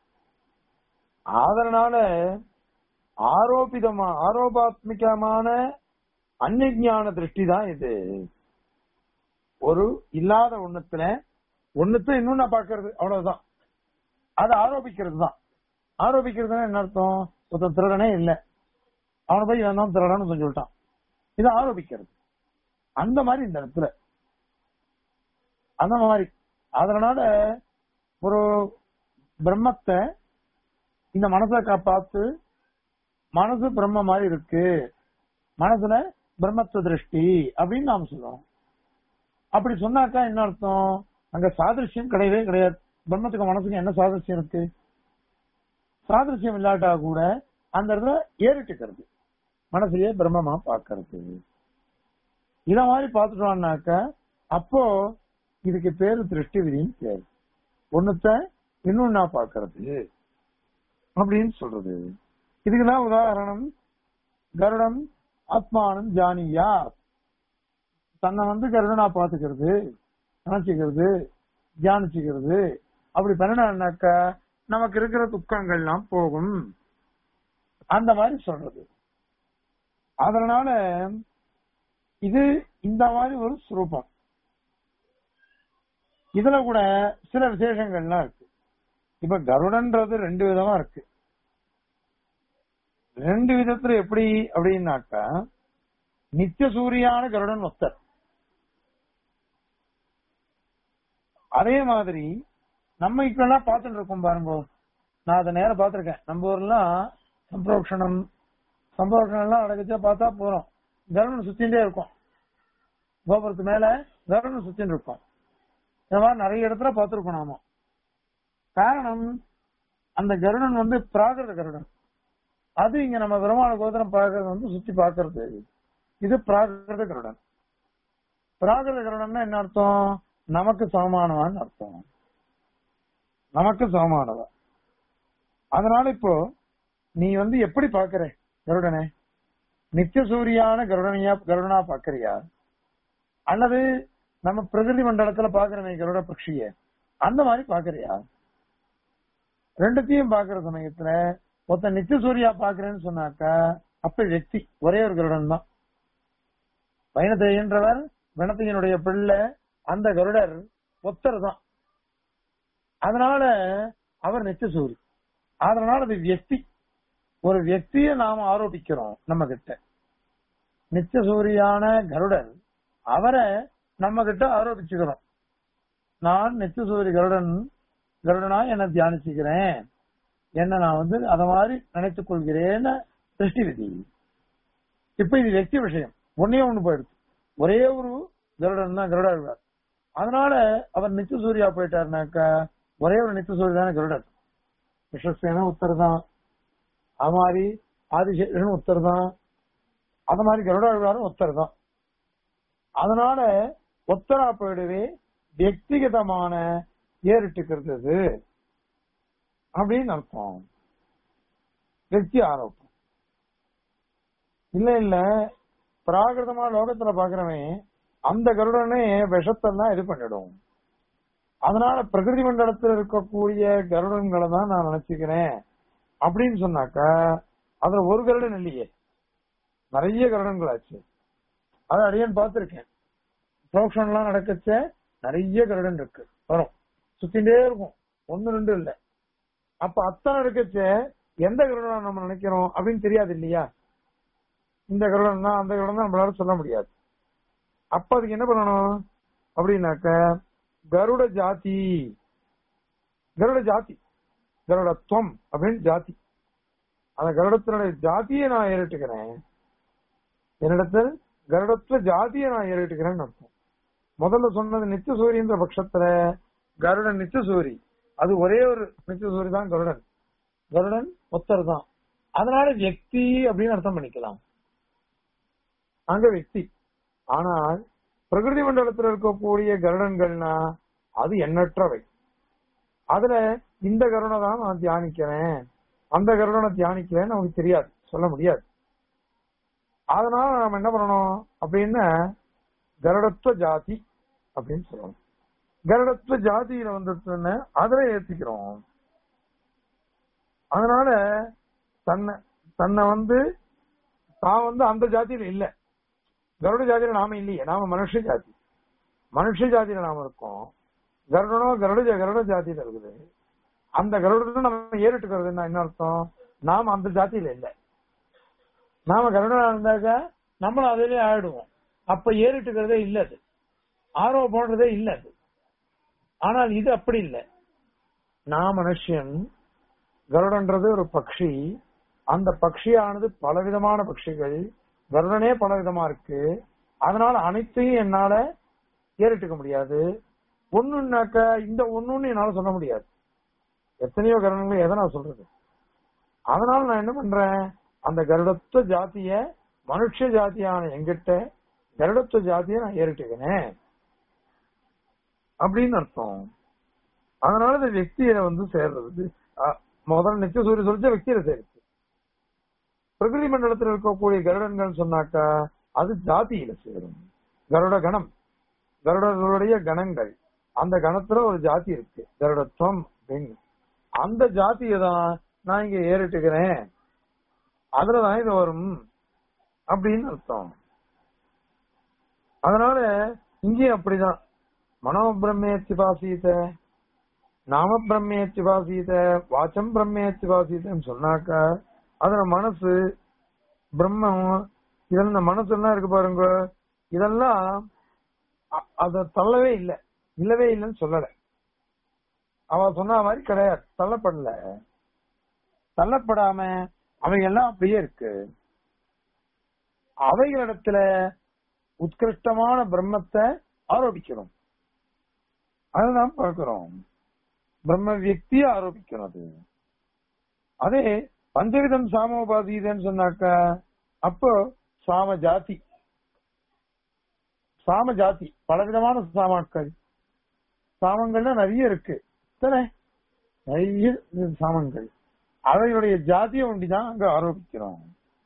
அதனால ஆரோபிதமா ஆரோபாத்மிகமான அந்நிஞான திருஷ்டி தான் இது ஒரு இல்லாத ஒண்ணுத்துல ஒண்ணுத்த இன்னும் நான் பாக்குறது அவ்வளவுதான் அது ஆரோபிக்கிறது தான் ஆரோபிக்கிறதுனா என்ன அர்த்தம் ஒருத்தன் திருடனே இல்ல அவனை போய் இவன் தான் திருடன்னு சொல்லி சொல்லிட்டான் இது ஆரோபிக்கிறது அந்த மாதிரி இந்த இடத்துல அந்த மாதிரி அதனால ஒரு பிரம்மத்தை இந்த மனசை கா- பார்த்து மனசு பிரம்ம மாதிரி இருக்கு மனசுல பிரம்மத்துவ திருஷ்டி அப்படின்னு நாம சொல்றோம் அப்படி சொன்னாக்கா என்ன அர்த்தம் அங்க சாதிருஷ்யம் கிடையவே கிடையாது பிரம்மத்துக்கு மனசுக்கு என்ன சாதிருஷ்யம் இருக்கு சாதிருஷ்யம் இல்லாட்டா கூட அந்த இடத்துல ஏறிட்டுக்கிறது மனசுலயே பிரம்மமா பாக்குறது இத மாதிரி பாத்துட்டோம்னாக்க அப்போ இதுக்கு பேரு திருஷ்டி விதின்னு பேரு ஒண்ணுத்த இன்னொன்னா பாக்குறது அப்படின்னு சொல்றது இதுக்குதான் உதாரணம் கருடம் ஆத்மானம் ஜானியா தன்னை வந்து கருடனா பாத்துக்கிறது நினைச்சுக்கிறது தியானிச்சுக்கிறது அப்படி பண்ணினாக்கா நமக்கு இருக்கிற துக்கங்கள்லாம் போகும் அந்த மாதிரி சொல்றது அதனால இது இந்த மாதிரி ஒரு ஸ்வரூபம் இதுல கூட சில விசேஷங்கள்லாம் இருக்கு இப்ப கருடன்றது ரெண்டு விதமா இருக்கு ரெண்டு விதத்துல எப்படி அப்படின்னாக்கா நித்திய சூரியான கருடன் ஒத்தர் அதே மாதிரி நம்ம இப்பெல்லாம் பார்த்துட்டு இருக்கோம் பாருங்க நான் அதை நேரம் பார்த்திருக்கேன் நம்ம ஊர்லாம் சம்பரோக்ஷணம் சம்பரோக்ஷணம் எல்லாம் அடக்கச்சா பார்த்தா போறோம் கருடன் சுத்தின்றே இருக்கும் கோபுரத்து மேல கருடன் சுத்தின்னு இருக்கும் இந்த மாதிரி நிறைய இடத்துல பார்த்திருக்கோம் நாம காரணம் அந்த கருடன் வந்து பிராகிருத கருடன் அது இங்க நம்ம பெருமாள் கோத்திரம் பார்க்கறது வந்து சுத்தி பார்க்கறது இது பிராகிருத கருடன் பிராகிருத கருடன்னா என்ன அர்த்தம் நமக்கு சமமானவான்னு அர்த்தம் நமக்கு சமமானவ அதனால இப்போ நீ வந்து எப்படி பாக்குற கருடனை நித்திய சூரியான கருடனையா கருடனா பாக்குறியா அல்லது நம்ம பிரகிருதி மண்டலத்துல பாக்குறமே கருட பட்சிய அந்த மாதிரி பாக்குறியா ரெண்டுத்தையும் பாக்குற சமயத்துல ஒருத்தன் நித்திய சூர்யா பாக்குறேன்னு சொன்னாக்கா அப்ப வெக்தி ஒரே ஒரு கருடன் தான் வைணத்தையன்றவர் கணத்தையனுடைய பிள்ளை அந்த கருடர் ஒத்தர் தான் அதனால அவர் நித்திய சூரி அதனால அது வியக்தி ஒரு வியக்தியை நாம ஆரோபிக்கிறோம் நம்ம கிட்ட நித்திய சூரியான கருடன் அவரை நம்ம கிட்ட ஆரோபிச்சுக்கிறோம் நான் நித்திய சூரி கருடன் கருடனா என்ன தியானிச்சுக்கிறேன் என்ன நான் வந்து அத மாதிரி நினைத்துக் கொள்கிறேன்னு திருஷ்டி விதி இப்ப இது வியக்தி விஷயம் ஒன்னே ஒண்ணு போயிடுச்சு ஒரே ஒரு கருடன் தான் கருடாழ்வார் அதனால அவர் நித்திய சூர்யா போயிட்டாருனாக்கா ஒரே ஒரு நித்திய சூரிய தானே கருடர் விஸ்வசேன உத்தர் தான் அது மாதிரி ஆதிசேஷன் உத்தர் தான் அது மாதிரி கருடாழ்வாரும் உத்தர் தான் அதனால ஒத்தரா போயிடவே வியக்திகதமான ஏறிட்டுக்கிறது அது அப்படின்னு அர்த்தம் வெற்றி ஆரோப்பம் இல்ல இல்ல பிராகிருதமா லோகத்துல பாக்குறவன் அந்த கருடனே விஷத்தெல்லாம் இது பண்ணிடும் அதனால பிரகிருதி மண்டலத்தில் இருக்கக்கூடிய கருடன்களை தான் நான் நினைச்சுக்கிறேன் அப்படின்னு சொன்னாக்கா அதுல ஒரு கருடன் இல்லையே நிறைய கருடன்கள் ஆச்சு அது அடியன் பார்த்திருக்கேன் புரோக்ஷன் எல்லாம் நடக்கச்ச நிறைய கருடன் இருக்கு வரும் சுத்திண்டே இருக்கும் ஒன்னு ரெண்டு இல்ல அப்ப அத்தனை இருக்கச்ச எந்த கருடனா நம்ம நினைக்கிறோம் அப்படின்னு தெரியாது இல்லையா இந்த கருடன் தான் அந்த கருடன் தான் நம்மளால சொல்ல முடியாது அப்ப அதுக்கு என்ன பண்ணணும் அப்படின்னாக்க கருட ஜாதி கருட ஜாதி கருடத்துவம் அப்படின்னு ஜாதி அந்த கருடத்தினுடைய ஜாதியை நான் ஏறிட்டுக்கிறேன் என்னிடத்தில் கருடத்துவ ஜாதியை நான் ஏறிட்டுக்கிறேன்னு அர்த்தம் முதல்ல சொன்னது நித்திய சூரியன்ற பட்சத்துல கருடன் நித்திய சூரி அது ஒரே ஒரு நித்திய சூரி தான் கருடன் கருடன் ஒத்தர் தான் அதனால வெக்தி அப்படின்னு அர்த்தம் பண்ணிக்கலாம் அங்க வெக்தி ஆனால் பிரகிருதி மண்டலத்தில் இருக்கக்கூடிய கருடன்கள்னா அது எண்ணற்றவை அதுல இந்த கருணை தான் நான் தியானிக்கிறேன் அந்த கருடனை தியானிக்கிறேன்னு நமக்கு தெரியாது சொல்ல முடியாது அதனால நம்ம என்ன பண்ணணும் அப்படின்னா கருடத்துவ ஜாதி அப்படின்னு சொல்லணும் கருடத்துவ ஜாதியில வந்துட்டுன்னு அதுல ஏத்திக்கிறோம் அதனால தன்னை தன்னை வந்து தான் வந்து அந்த ஜாதியில இல்ல கருட ஜாதியில நாம இல்லையே நாம மனுஷ ஜாதி மனுஷ ஜாதியில நாம இருக்கோம் கருடனோ கருட ஜா- கருட ஜாதியில இருக்குது அந்த கருடத்தை நம்ம ஏறிட்டுக்கிறதுன்னா என்ன அர்த்தம் நாம அந்த ஜாதியில இல்ல நாம கருடனா இருந்தாக்க நம்மளும் அதிலே ஆயிடுவோம் அப்ப ஏறிட்டுக்கிறதே இல்ல அது ஆர்வ போடுறதே இல்ல அது ஆனால் இது அப்படி இல்லை நான் மனுஷன் கருடன்றது ஒரு பக்ஷி அந்த பக்ஷியானது பலவிதமான பட்சிகள் கருடனே பலவிதமா இருக்கு அதனால அனைத்தையும் என்னால ஏறிட்டுக்க முடியாது ஒண்ணுன்னாக்க இந்த ஒண்ணுன்னு என்னால சொல்ல முடியாது எத்தனையோ கருடங்கள் எதை நான் சொல்றது அதனால நான் என்ன பண்றேன் அந்த கருடத்துவ ஜாதிய மனுஷ ஜாதியான எங்கிட்ட கருடத்துவ ஜாதியை நான் ஏறிட்டுக்கிறேன் அப்படின்னு அர்த்தம் அதனால இந்த வெக்தியில வந்து சேர்றது அஹ், முதல்ல நித்திய சூரிய சொல்லிச்சு வெக்தியில சேருது பிரகிருதி மண்டலத்தில் இருக்கக்கூடிய கருடன்கள் சொன்னாக்கா அது ஜாதியில சேரும் கருட கணம் கருடர்களுடைய கணங்கள் அந்த கணத்துல ஒரு ஜாதி இருக்கு கருடத்துவம் அப்படின்னு அந்த ஜாதியை தான் நான் இங்க ஏறிட்டுக்கிறேன் அதுலதான் இது வரும் அப்படின்னு அர்த்தம் அதனால இங்கேயும் அப்படிதான் மனோ பிரம்மேத்திபாசீத நாம பிரம்மேத்திபாசீத வாச்சம் பிரம்மேத்திபாசீதன்னு சொன்னாக்கா அதுல மனசு பிரம்மம் இதெல்லாம் இந்த மனசு எல்லாம் இருக்கு பாருங்க இதெல்லாம் அ- அத தள்ளவே இல்லை இல்லவே இல்லைன்னு சொல்லல அவ சொன்ன மாதிரி கிடையாது தள்ளப்படல தள்ளப்படாம அவைகள்லாம் அப்படியே இருக்கு அவைகளிடத்துல உத்கிருஷ்டமான பிரம்மத்தை ஆரோபிக்கிறோம் அதுதான் பார்க்கிறோம் பிரம்ம வியக்திய ஆரோபிக்கணும் அது அதே பஞ்சவிதம் சாமோபாதீதன்னு சொன்னாக்கா அப்போ சாம ஜாதி சாம ஜாதி பலவிதமான சாமாக்கள் சாமங்கள்னா நிறைய இருக்கு தானே நிறைய சாமங்கள் அவைகளுடைய ஜாதியை ஒண்டிதான் அங்க ஆரோபிக்கிறோம்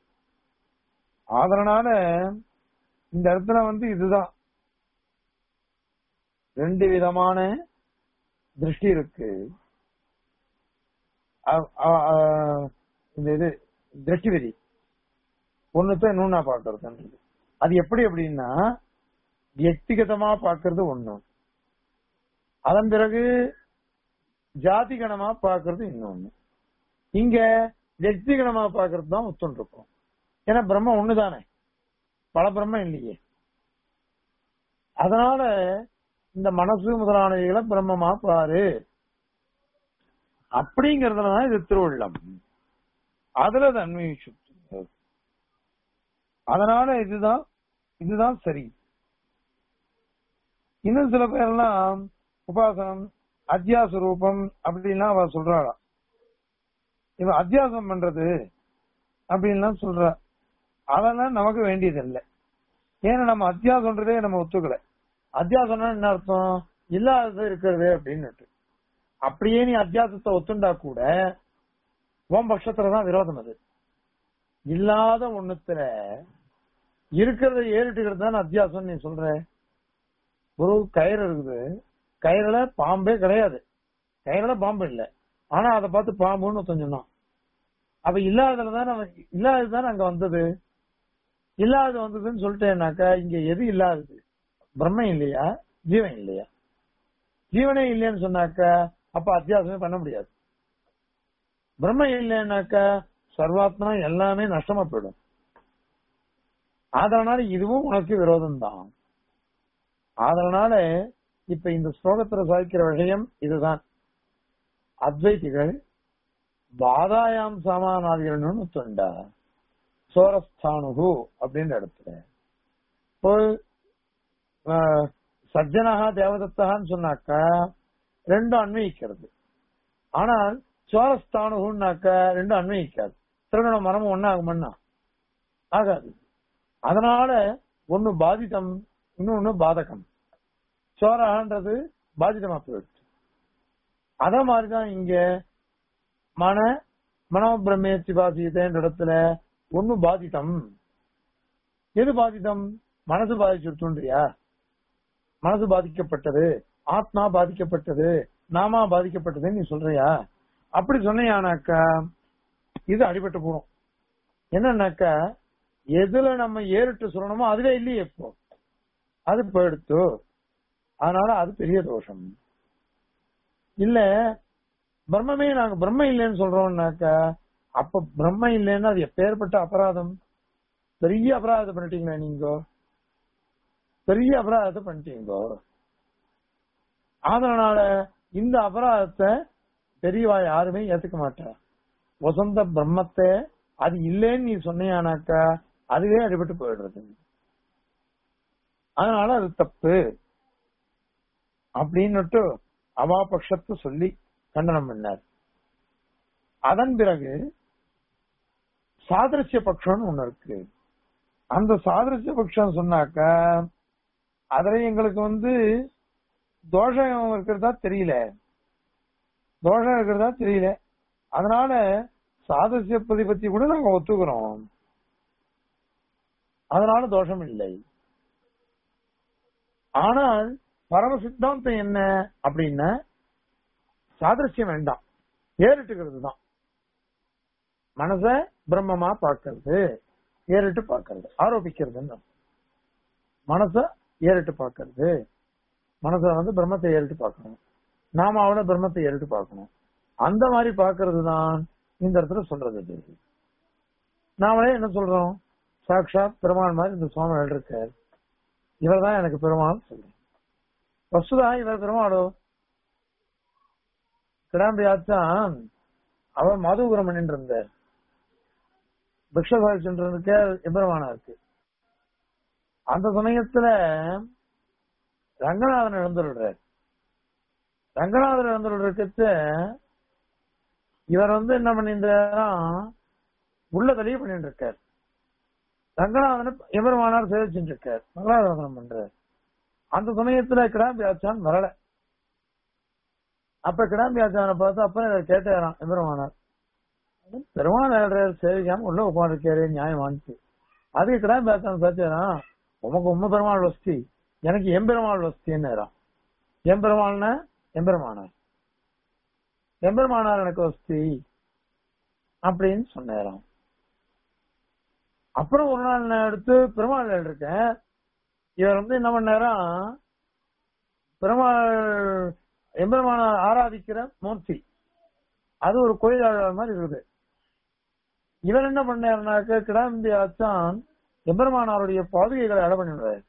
அதனால இந்த இடத்துல வந்து இதுதான் ரெண்டு விதமான திருஷ்டி இருக்கு அ- அ- அ- இந்த இது திருஷ்டி விதி ஒண்ணுத்த இன்னொன்னா பாக்குறதுன்றது அது எப்படி அப்படின்னா வியக்திகதமா பாக்குறது ஒண்ணு அதன் பிறகு ஜாதிகணமா பாக்குறது இன்னொன்னு இங்க வியக்திகணமா பாக்குறது தான் ஒத்துன்னு இருக்கும் ஏன்னா பிரம்மம் ஒண்ணுதானே பல பிரம்மம் இல்லையே அதனால இந்த மனசு முதலானவைகளை பிரம்மமா பாரு அப்படிங்கறதுலதான் இது திருவள்ளம் அதுல தன்மை சுத்து அதனால இதுதான் இதுதான் சரி இன்னும் சில பேர்லாம் உபாசனம் அத்தியாச ரூபம் அப்படின்லாம் அவ சொல்றாளாம் இவன் அத்தியாசம் பண்றது அப்படின்லாம் சொல்றா அதெல்லாம் நமக்கு வேண்டியது இல்லை ஏன்னா நம்ம அத்தியாசம்ன்றதே நம்ம ஒத்துக்கல அத்தியாசம்னா என்ன அர்த்தம் இல்லாதது இருக்கிறது அப்படின்னு அப்படியே நீ அத்தியாசத்தை ஒத்துண்டா கூட உன் பட்சத்துலதான் விரோதம் அது இல்லாத ஒண்ணுத்துல இருக்கிறத ஏறிட்டுக்கிறது தான் அத்தியாசம் நீ சொல்ற ஒரு கயிறு இருக்குது கயிறுல பாம்பே கிடையாது கயிறுல பாம்பு இல்ல ஆனா அதை பார்த்து பாம்புன்னு ஒருத்தன் சொன்னான் அப்ப இல்லாததுல தான் இல்லாததுதான் அங்க வந்தது இல்லாதது வந்ததுன்னு சொல்லிட்டேனாக்கா இங்க எது இல்லாதது பிரம்மம் இல்லையா ஜீவன் இல்லையா ஜீவனே இல்லைன்னு சொன்னாக்கா அப்ப அத்தியாசமே பண்ண முடியாது பிரம்மம் இல்லைன்னாக்கா சர்வாத்மனா எல்லாமே நஷ்டமா போயிடும் அதனால இதுவும் உனக்கு விரோதம் தான் அதனால இப்ப இந்த ஸ்லோகத்துல சாதிக்கிற விஷயம் இதுதான் அத்வைதிகள் பாதாயாம் சமானாதிகள்னு தொண்டா சோரஸ்தானுகு அப்படின்ற இடத்துல இப்போ ஆஹ், சஜ்ஜனகா தேவதத்தகான்னு சொன்னாக்கா ரெண்டும் அன்வயிக்கிறது ஆனால் சோரஸ்தானுகுன்னாக்கா ரெண்டும் அன்வயிக்காது திருநண மரமும் ஒன்னாகுமன்னா ஆகாது அதனால ஒண்ணு பாதிதம் இன்னொன்னு பாதகம் சோரகன்றது பாதிதமா போயிடுச்சு அத மாதிரிதான் இங்க மன மனோபிரமேத்தி பாதித்தேன்ற இடத்துல ஒண்ணு பாதிதம் எது பாதிதம் மனசு பாதிச்சுடுத்துன்றியா மனசு பாதிக்கப்பட்டது ஆத்மா பாதிக்கப்பட்டது நாமா பாதிக்கப்பட்டதுன்னு நீ சொல்றியா அப்படி சொன்னியானாக்கா இது அடிபட்டு போடும் என்னன்னாக்கா எதுல நம்ம ஏறிட்டு சொல்லணுமோ அதுவே இல்லையே இப்போ அது போயிடுத்து அதனால அது பெரிய தோஷம் இல்ல பிரம்மமே நாங்க பிரம்ம இல்லைன்னு சொல்றோம்னாக்கா அப்ப பிரம்ம இல்லைன்னா அது எப்பேற்பட்ட அபராதம் பெரிய அபராதத்தை பண்ணிட்டீங்களா நீங்க பெரிய அபராதத்தை பண்ணிட்டீங்க அதனால இந்த அபராதத்தை பெரியவா யாருமே ஏத்துக்க மாட்டா வசந்த பிரம்மத்தை அது இல்லைன்னு நீ சொன்னியானாக்கா அதுவே அடிபட்டு போயிடுறது அதனால அது தப்பு அப்படின்னுட்டு அவா பட்சத்தை சொல்லி கண்டனம் பண்ணார் அதன் பிறகு சாதரிசிய பட்சம்னு ஒண்ணு இருக்கு அந்த சாதரிசிய பட்சம் சொன்னாக்கா அதுல எங்களுக்கு வந்து தோஷம் இருக்கிறதா தெரியல தோஷம் இருக்கிறதா தெரியல அதனால சாதசிய பிரதிபத்தி கூட நாங்க ஒத்துக்கிறோம் அதனால தோஷம் இல்லை ஆனால் பரம சித்தாந்தம் என்ன அப்படின்னா சாதரிசியம் வேண்டாம் ஏறிட்டுக்கிறது தான் மனச பிரம்மமா பார்க்கறது ஏறிட்டு பார்க்கறது ஆரோபிக்கிறதுன்னு மனச ஏறிட்டு பார்க்கறது மனச வந்து பிரம்மத்தை ஏறிட்டு பார்க்கணும் நாம அவன பிரம்மத்தை ஏறிட்டு பார்க்கணும் அந்த மாதிரி பார்க்கறது தான் இந்த இடத்துல சொல்றது இது. நாமளே என்ன சொல்றோம் சாட்சாத் பெருமாள் மாதிரி இந்த சுவாமிகள் இருக்கார் இவர் தான் எனக்கு பெருமாள் சொல்றேன் வசுதா இவர் பெருமாளோ கிடாம்பியாச்சான் அவர் மதுபுரம் பண்ணிட்டு இருந்தார் பிக்ஷபாய் சென்றதுக்கு எம்பெருமானா இருக்கு அந்த சமயத்துல ரங்கநாதன் இழந்துடுறார் ரங்கநாதன் இழந்துடுறதுக்கு இவர் வந்து என்ன பண்ணின்றாரா உள்ள தெளிவு பண்ணிட்டு இருக்கார் ரங்கநாதன் எம்பெருமானார் சேவிச்சுட்டு இருக்கார் மங்களாதாசனம் பண்றார் அந்த சமயத்துல கிடாம்பி ஆச்சான் வரல அப்ப கிடாம்பி ஆச்சான பார்த்து அப்ப இவர் கேட்டாராம் எம்பெருமானார் பெருமாள் ஏழ்றாரு சேவிக்காம உள்ள உட்காந்துருக்காரு நியாயமானுச்சு அதுக்கு கிடாம்பி ஆச்சான் சாச்சாரா உமக்கு உம்ம பெருமாள் வஸ்தி எனக்கு எம்பெருமாள் வஸ்தின்னு எம்பெருமாள்னா எம்பெருமானார் எம்பெருமானார் எனக்கு வஸ்தி அப்படின்னு சொன்னாராம் அப்புறம் ஒரு நாள் நான் எடுத்து பெருமாள் இருக்கேன் இவர் வந்து என்ன பண்ணாரா பெருமாள் எம்பெருமானார் ஆராதிக்கிற மூர்த்தி அது ஒரு கோயிலாளர் மாதிரி இருக்குது இவர் என்ன பண்ணாருனாக்க கிடாம்பி ஆச்சான் எம்பெருமானாருடைய பாதுகைகளை அடை பண்ணிடுறாரு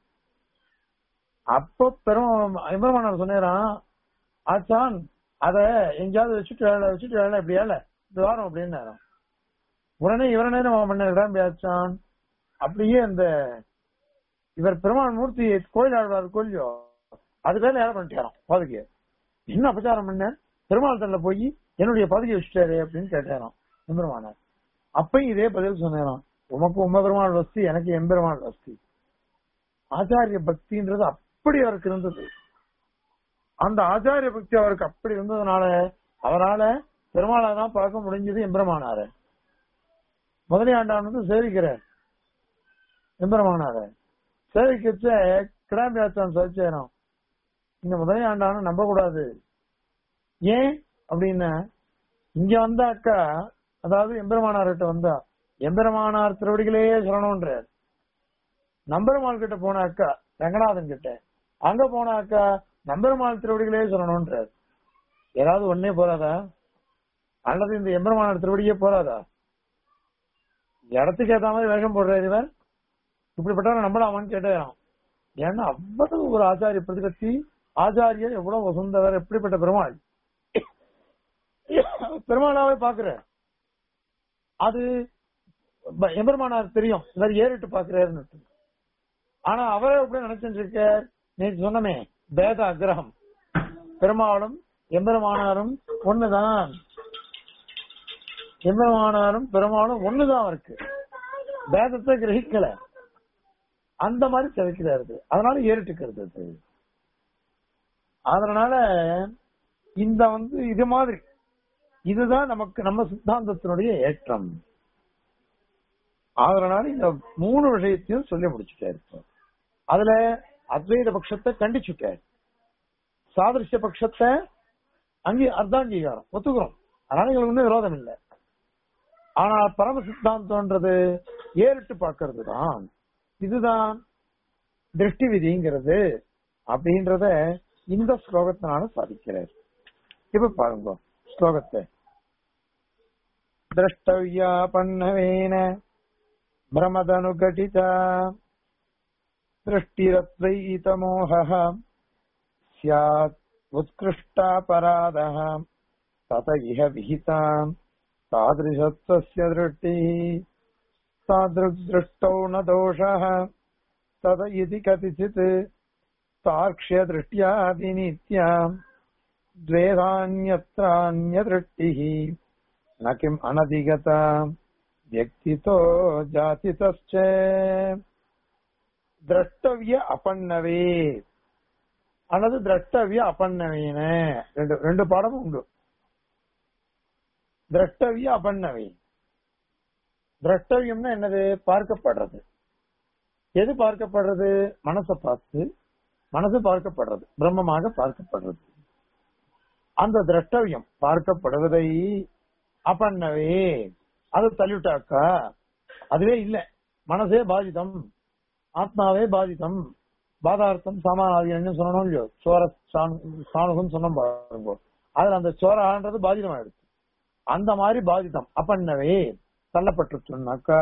அப்போ பெரும் எம்பெருமானார் சொன்னாராம் ஆச்சான் அத எங்கேயாவது வச்சுட்டு வேலை வச்சுட்டு வேலை இப்படி ஏல இந்த வாரம் அப்படின்னு உடனே இவர நேரம் பண்ண கிடாம்பி ஆச்சான் அப்படியே அந்த இவர் பெருமாள் மூர்த்தி கோயில் ஆழ்வார் கோயிலையோ அது பேர்ல ஏழை பண்ணிட்டாராம் பாதுகைய என்ன அபச்சாரம் பண்ண பெருமாள் தள்ள போய் என்னுடைய பதவியை வச்சுட்டாரு அப்படின்னு கேட்டாராம் எம்பெருமானார் அப்பயும் இதே பதில் சொன்னாராம் உமக்கு உம பெருமாள் வஸ்தி எனக்கு எம்பெருமாள் வஸ்தி ஆச்சாரிய பக்தின்றது அப்படி அவருக்கு இருந்தது அந்த ஆச்சாரிய பக்தி அவருக்கு அப்படி இருந்ததுனால அவரால பெருமாளை தான் பார்க்க முடிஞ்சது எம்பெருமானார முதலியாண்டான் வந்து சேவிக்கிறார் எம்பெருமானார சேவிக்கச்ச கிடாம்பி ஆச்சான் சதிச்சேரம் இந்த முதலியாண்டான நம்ப கூடாது ஏன் அப்படின்னா இங்க வந்தாக்கா அதாவது எம்பெருமானார்கிட்ட வந்தா எம்பெருமானார் திருவடிகளே சொல்லணும்ன்றார் நம்பெருமாள் கிட்ட போனாக்கா ரங்கநாதன் கிட்ட அங்க போனாக்கா நம்பெருமாள் திருவடிகளே சொல்லணும்ன்றார் ஏதாவது ஒன்னே போறாதா அல்லது இந்த எம்பெருமானார் திருவடியே போறாதா இடத்துக்கு ஏத்த மாதிரி வேஷம் போடுறாரு இவர் இப்படிப்பட்டவரை நம்பலாமான்னு கேட்டாராம் ஏன்னா அவ்வளவு ஒரு ஆச்சாரிய பிரதிபத்தி ஆச்சாரியர் எவ்வளவு வசந்தவர் எப்படிப்பட்ட பெருமாள் பெருமாளாவே பாக்குற அது ப- எம்பெருமானார் தெரியும் இவர் ஏறிட்டு பாக்குறாருன்னு ஆனா அவரே எப்படி நினைச்சிட்டு இருக்கார் நேற்று சொன்னமே பேத அக்கிரகம் பெருமாளும் எம்பெருமானாரும் ஒண்ணுதான் எம்பெருமானாரும் பெருமாளும் ஒண்ணுதான் இருக்கு பேதத்தை கிரகிக்கல அந்த மாதிரி செதுக்கிறாரு அதனால ஏறிட்டுக்கிறது அது அதனால இந்த வந்து இது மாதிரி இதுதான் நமக்கு நம்ம சித்தாந்தத்தினுடைய ஏற்றம் அதனால இந்த மூணு விஷயத்தையும் சொல்லி முடிச்சுட்டாரு இப்போ. அதுல அத்வைத பட்சத்தை கண்டிச்சுட்டாரு சாதரிச பட்சத்தை அங்கே அர்த்தாங்கீகாரம் ஒத்துக்கிறோம் அதனால எங்களுக்கு ஒன்றும் விரோதம் இல்லை ஆனா பரம சித்தாந்தம்ன்றது ஏறிட்டு பார்க்கிறது தான் இதுதான் திருஷ்டி விதிங்கிறது அப்படின்றத இந்த ஸ்லோகத்தினால சாதிக்கிறார் இப்ப பாருங்க ஸ்லோகத்தை திரஷ்டவியா பன்னவேன பிரமதனுகட்டிதா दृष्टिरत्वैतमोहः स्यात् उत्कृष्टापराधः तत इह विहिताम् तादृशत्वस्य दृष्टिः तादृग्दृष्टौ न दोषः तद इति कतिचित् साक्ष्यदृष्ट्यादिनित्याम् द्वेधान्यत्रान्यदृष्टिः न किम् अनधिगता व्यक्तितो जातितश्च திரஷ்டவிய அப்பண்ணவே அல்லது திரஷ்டவிய அப்பண்ணவேன ரெண்டு ரெண்டு பாடமும் உண்டு திரஷ்டவிய அப்பண்ணவே திரஷ்டவியம்னா என்னது பார்க்கப்படுறது எது பார்க்கப்படுறது மனசை பார்த்து மனசு பார்க்கப்படுறது பிரம்மமாக பார்க்கப்படுறது அந்த திரஷ்டவியம் பார்க்கப்படுவதை அப்பண்ணவே அது தள்ளிவிட்டாக்கா அதுவே இல்ல மனசே பாதிதம் ஆத்மாவே பாதிதம் பாதார்த்தம் சாமானாதிகள்னு சொன்னோம் இல்லையோ சோர சாணுகம் சொன்னோம் பாருங்க அதுல அந்த சோரான்றது பாதிதம் ஆயிடுச்சு அந்த மாதிரி பாதிதம் அப்பன்னவே தள்ளப்பட்டுச்சுனாக்கா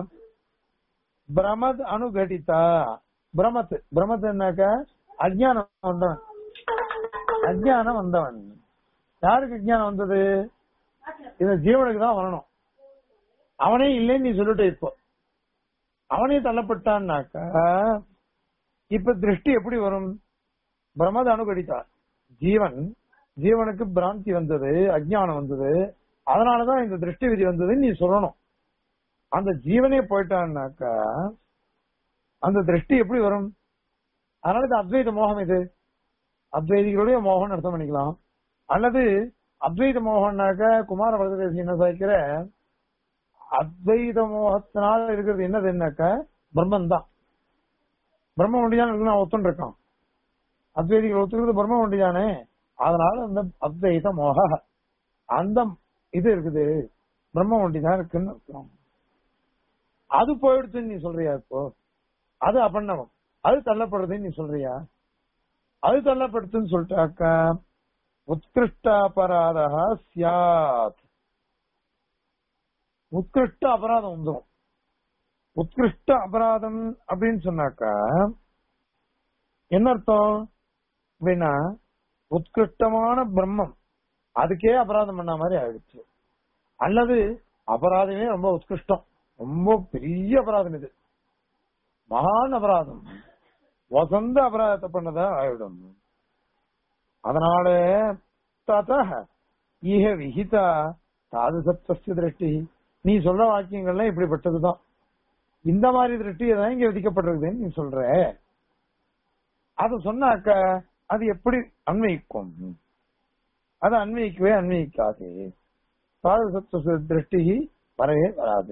பிரமத் அனுகடிதா பிரமத் பிரமத் என்னக்க அஜ்ஞானம் வந்தவன் அஜ்ஞானம் வந்தவன் யாருக்கு அஜ்ஞானம் வந்தது இந்த ஜீவனுக்கு தான் வரணும் அவனே இல்லைன்னு நீ சொல்லிட்ட இப்போ அவனே தள்ளப்பட்டான்னாக்கா இப்ப திருஷ்டி எப்படி வரும் பிரமத அனுகடித்தார் ஜீவன் ஜீவனுக்கு பிராந்தி வந்தது அஜ்ஞானம் வந்தது அதனாலதான் இந்த திருஷ்டி விதி வந்ததுன்னு நீ சொல்லணும் அந்த ஜீவனே போயிட்டான்னாக்கா அந்த திருஷ்டி எப்படி வரும் அதனால இது அத்வைத மோகம் இது அத்வைதிகளுடைய மோகம்னு அர்த்தம் பண்ணிக்கலாம் அல்லது அத்வைத மோகம்னாக்க குமார வரதேசி என்ன சாய்க்கிற அத்வைத மோகத்தினால இருக்கிறது என்னதுன்னாக்க பிரம்மன் தான் பிரம்ம ஒண்டிதான் இருக்கு நான் ஒத்துன்னு இருக்கான் அத்வைதிகள் ஒத்துக்கிறது பிரம்ம ஒண்டிதானே அதனால அந்த அத்வைத மோக அந்த இது இருக்குது பிரம்ம ஒண்டிதான் இருக்குன்னு அர்த்தம் அது போயிடுச்சுன்னு நீ சொல்றியா இப்போ அது அப்பண்ணவம் அது தள்ளப்படுறதுன்னு நீ சொல்றியா அது தள்ளப்படுத்துன்னு சொல்லிட்டாக்கா உத்கிருஷ்டாபராதா சியாத் உத்கிருஷ்ட அபராதம் வந்துடும் உத்கிருஷ்ட அபராதம் அப்படின்னு சொன்னாக்கா என்ன அர்த்தம் அப்படின்னா உத்கிருஷ்டமான பிரம்மம் அதுக்கே அபராதம் பண்ண மாதிரி ஆயிடுச்சு அல்லது அபராதமே ரொம்ப உத்கிருஷ்டம் ரொம்ப பெரிய அபராதம் இது மகான் அபராதம் வசந்த அபராதத்தை பண்ணதா ஆயிடும் அதனால தத ஈக விஹிதா தாது சப்தஸ்ய திருஷ்டி நீ சொல்ற வாக்கியங்கள்லாம் இப்படிப்பட்டதுதான் இந்த மாதிரி திருஷ்டி தான் இங்க விதிக்கப்பட்டிருக்குதுன்னு நீ சொல்ற அது சொன்னாக்க அது எப்படி அன்வயிக்கும் அது அன்வயிக்கவே அன்வயிக்காது தாது சப்த திருஷ்டி வரவே வராது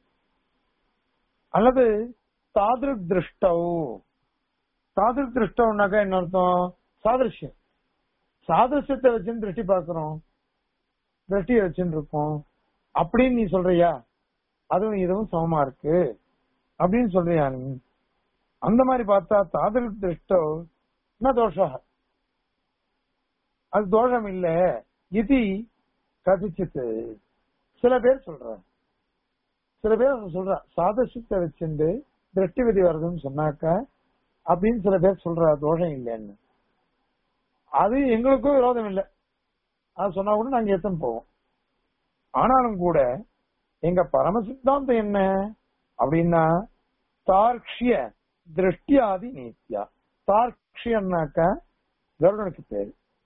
அல்லது தாதிருக் திருஷ்டவ் தாதிருக் திருஷ்டவ்னாக்கா என்ன அர்த்தம் சாதிருஷ்யம் சாதிருஷ்யத்தை வச்சுன்னு திருஷ்டி பார்க்கிறோம் திருஷ்டியை வச்சுன்னு இருக்கோம் அப்படின்னு நீ சொல்றியா அதுவும் இதுவும் சமமா இருக்கு அப்படின்னு சொல்றியா நீ அந்த மாதிரி பார்த்தா தாதிருக் திருஷ்டோ என்ன தோஷா அது தோஷம் இல்ல இது கதிச்சித்து சில பேர் சொல்ற சில பேர் சொல்ற சாதசியத்தை வச்சுண்டு திருஷ்டி விதி வருதுன்னு சொன்னாக்க அப்படின்னு சில பேர் சொல்ற தோஷம் இல்லைன்னு அது எங்களுக்கும் விரோதம் இல்லை அது சொன்னா கூட நாங்க எத்தனை போவோம் ஆனாலும் கூட எங்க பரம சித்தாந்தம் என்ன அப்படின்னா தார்க்ஷிய திருஷ்டியாதி நீத்தியா தார்க்ஷியம்னாக்க கருடனுக்கு பேரு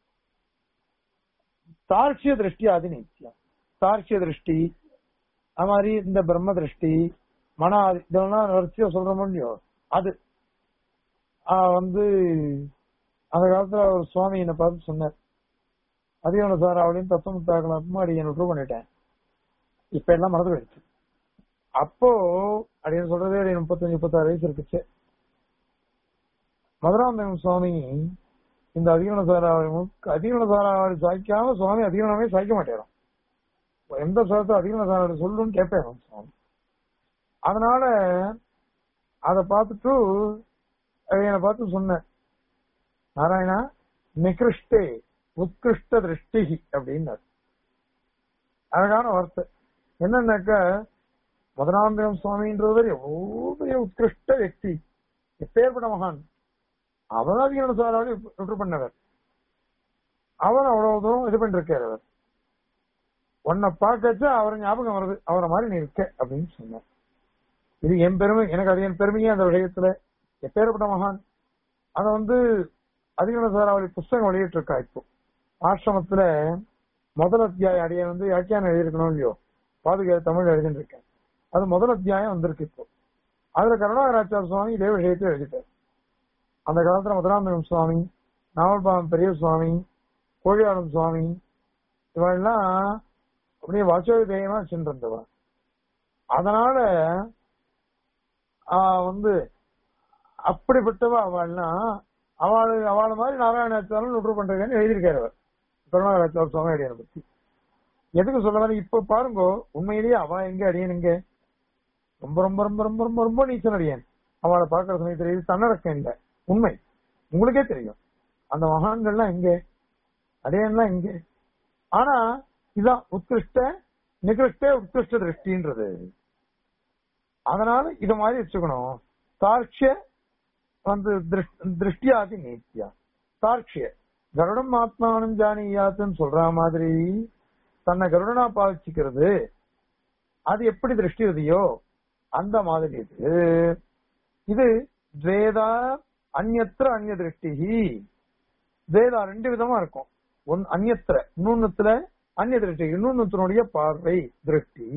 தார்ட்சிய திருஷ்டி அது நித்தியம் தார்ட்சிய திருஷ்டி அது மாதிரி இந்த பிரம்ம திருஷ்டி மன ஆதி இதெல்லாம் வரிசையா சொல்றோமோ இல்லையோ அது ஆஹ் வந்து அந்த காலத்துல ஒரு சுவாமி என்னை பார்த்து சொன்னார் அதிகம் சார் அவளையும் தத்துவமுத்தாக்கலாம் அப்புறமா அடி என்ன ட்ரூ பண்ணிட்டேன் இப்ப எல்லாம் மறந்து போயிடுச்சு அப்போ அப்படின்னு சொல்றதே ஒரு முப்பத்தஞ்சு முப்பத்தாறு வயசு இருக்குச்சு மதுராந்தகம் சுவாமி இந்த அதிகரண சாராவளி அதிகரண சாராவளி சாய்க்காம சுவாமி அதிகரணமே சாய்க்க மாட்டேறான் எந்த சாரத்தை அதிகரண சாராவளி சொல்லுன்னு கேட்பேன் சுவாமி அதனால அதை பார்த்துட்டு என்னை பார்த்து சொன்னேன் நாராயணா நிகிருஷ்டே உத்கிருஷ்ட திருஷ்டி அப்படின்னாரு அழகான வார்த்தை என்னன்னாக்கா மதுராந்தகம் சுவாமின்றவர் எவ்வளவு பெரிய உத்கிருஷ்ட వ్యక్తి எப்பேற்பட்ட மகான் அவர் அதிகார சாராவளி விட்டு பண்ணவர் அவர் அவ்வளவு தூரம் இது பண்ணிருக்காரு அவர் உன்னை பார்க்கச்சா அவர் ஞாபகம் வருது அவரை மாதிரி நீ இருக்க அப்படின்னு சொன்னார் இது என் பெருமை எனக்கு அது என் பெருமையே அந்த விஷயத்துல எப்பேற்பட்ட மகான் அத வந்து அதிகார சாராவளி புஸ்தகம் வெளியிட்டு இருக்கா இப்போ ஆசிரமத்துல முதல் அத்தியாய அடைய வந்து வியாக்கியானம் எழுதியிருக்கணும் இல்லையோ பாதுகா தமிழ் எழுதிட்டு இருக்கேன் அது முதல் அத்தியாயம் வந்திருக்கு இப்போ அதுல கருணாகராச்சார சுவாமி இதே விஷயத்தை எழுதிட்டார் அந்த காலத்துல மதுராந்தகம் சுவாமி நாவல்பாகம் பெரிய சுவாமி கோழியாளம் சுவாமி இவெல்லாம் அப்படியே வாச்சோதயமா சென்றிருந்தவா அதனால ஆஹ் வந்து அப்படிப்பட்டவா அவள்லாம் அவளு அவள மாதிரி நாராயணாச்சாரம் நுட்ரு பண்றேன்னு எழுதியிருக்காரு அவர் கருணாகராச்சார சுவாமி அடியனை பத்தி எதுக்கு சொல்ல வரேன் இப்ப பாருங்க உண்மையிலேயே அவ எங்க அடியன் எங்க ரொம்ப ரொம்ப ரொம்ப ரொம்ப ரொம்ப ரொம்ப நீச்சல் அடியன் அவளை பாக்குற சமயத்துல இது தன்னடக்கம் இல்ல உண்மை உங்களுக்கே தெரியும் அந்த மகான்கள்லாம் எங்க அடையன்லாம் எங்க ஆனா இதான் உத்கிருஷ்ட நிகிருஷ்ட உத்கிருஷ்ட திருஷ்டின்றது அதனால இத மாதிரி வச்சுக்கணும் சாட்சிய வந்து திருஷ்டியாதி நீத்தியா சாட்சிய கருடம் ஆத்மானம் ஜானியாத்துன்னு சொல்ற மாதிரி தன்னை கருடனா பாவிச்சுக்கிறது அது எப்படி திருஷ்டி விதியோ அந்த மாதிரி இது இது வேதா அந்நத்திர அந்நிய திருஷ்டி வேதா ரெண்டு விதமா இருக்கும் ஒன் அந்நத்திர இன்னொன்னுத்துல அந்நிய திருஷ்டி இன்னொன்னுத்தினுடைய பார்வை திருஷ்டி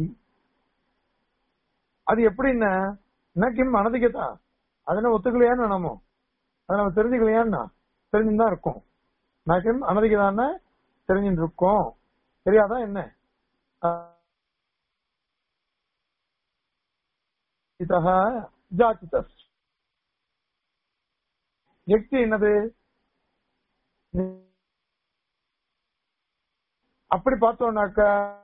அது எப்படின்னா கிம் அனதிகதா அதனை ஒத்துக்கலையான்னு நம்ம அதை நம்ம தெரிஞ்சுக்கலையான்னா தெரிஞ்சுதான் இருக்கும் நகிம் அனதிகதான்னு தெரிஞ்சுட்டு இருக்கோம் தெரியாதா என்ன ஜாத்திதஸ் யுக்தி என்னது அப்படி பார்த்தோம்னாக்க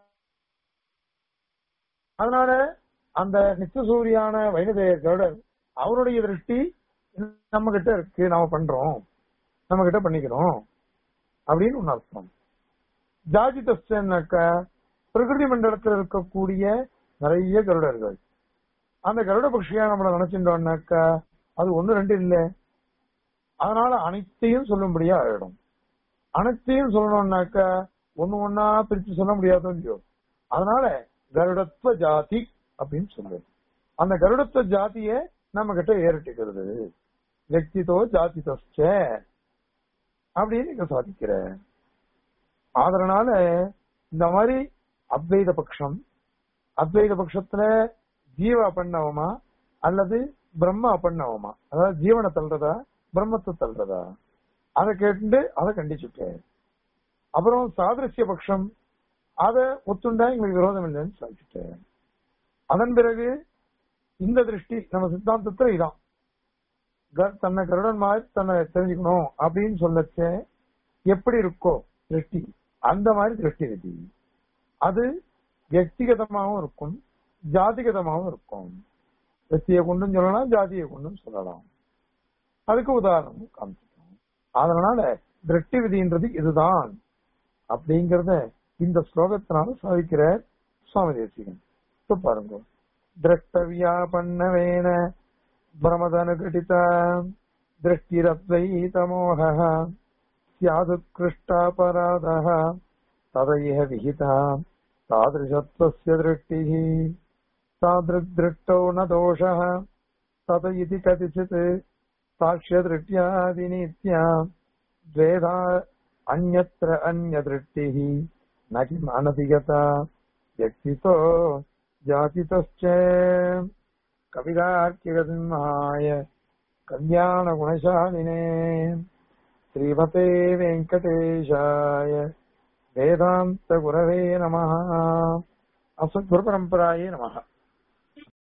அதனால அந்த நித்தியசூரியான வைணதேயர்களோட அவருடைய திருஷ்டி நம்ம கிட்ட இருக்கு நாம பண்றோம் நம்ம கிட்ட பண்ணிக்கிறோம் அப்படின்னு ஒண்ணு அர்த்தம் ஜாதி தஸ்டன்னாக்க பிரகிருதி மண்டலத்தில் இருக்கக்கூடிய நிறைய கருடர்கள் அந்த கருட பக்ஷியா நம்மள நினைச்சிட்டோம்னாக்கா அது ஒண்ணு ரெண்டு இல்ல அதனால அனைத்தையும் சொல்லும்படியா ஆயிடும் அனைத்தையும் சொல்லணும்னாக்கா ஒண்ணு ஒன்னா பிரிச்சு சொல்ல முடியாதோ இல்லையோ அதனால கருடத்துவ ஜாதி அப்படின்னு சொல்லுது அந்த கருடத்துவ ஜாதிய நம்ம கிட்ட ஏறிட்டுக்கிறது வெக்திதோ ஜாதி தஸ்ச அப்படின்னு இங்க சாதிக்கிற அதனால இந்த மாதிரி அத்வைத பட்சம் அத்வைத பட்சத்துல ஜீவ அப்பண்ணவமா அல்லது பிரம்ம அப்பண்ணவமா அதாவது ஜீவனை தள்ளுறதா பிரம்மத்தை தள்ளுறதா அதை கேட்டு அதை கண்டிச்சுட்டேன் அப்புறம் சாதிருஷ்ய பட்சம் அதை ஒத்துண்டா எங்களுக்கு விரோதம் இல்லைன்னு சொல்லிட்டேன் அதன் பிறகு இந்த திருஷ்டி நம்ம சித்தாந்தத்துல இதான் தன்னை கருடன் மாதிரி தன்னை தெரிஞ்சுக்கணும் அப்படின்னு சொல்லச்ச எப்படி இருக்கோ திருஷ்டி அந்த மாதிரி திருஷ்டி இருக்கு அது வியக்திகதமாகவும் இருக்கும் ஜாதிகதமாகவும் இருக்கும் வெற்றியை கொண்டும் சொல்லலாம் ஜாதியை கொண்டும் சொல்லலாம் அதுக்கு உதாரணம் காமிச்சிட்டோம் அதனால திருஷ்டி விதின்றது இதுதான் அப்படிங்கறத இந்த ஸ்லோகத்தினால சாதிக்கிற சுவாமி தேசிகன் இப்ப பாருங்க திரஷ்டவியா பண்ணவேன பிரமதனுகடித திருஷ்டிரத்வைதமோக स्यादुत्कृष्टापराधः तद इह विहिता तादृशत्वस्य दृष्टिः तादृग्दृष्टौ न दोषः तत इति कतिचित् साक्ष्यदृष्ट्यादिनीत्या द्वेधा अन्यत्र अन्यदृष्टिः न किम् अनधिगता व्यक्तितो जातितश्च कविदार्किकसिंहाय कल्याणगुणशालिने श्रीमते वेङ्कटेशाय वेदान्तगुरवे नमः अस्मद्गुरुपरम्परायै नमः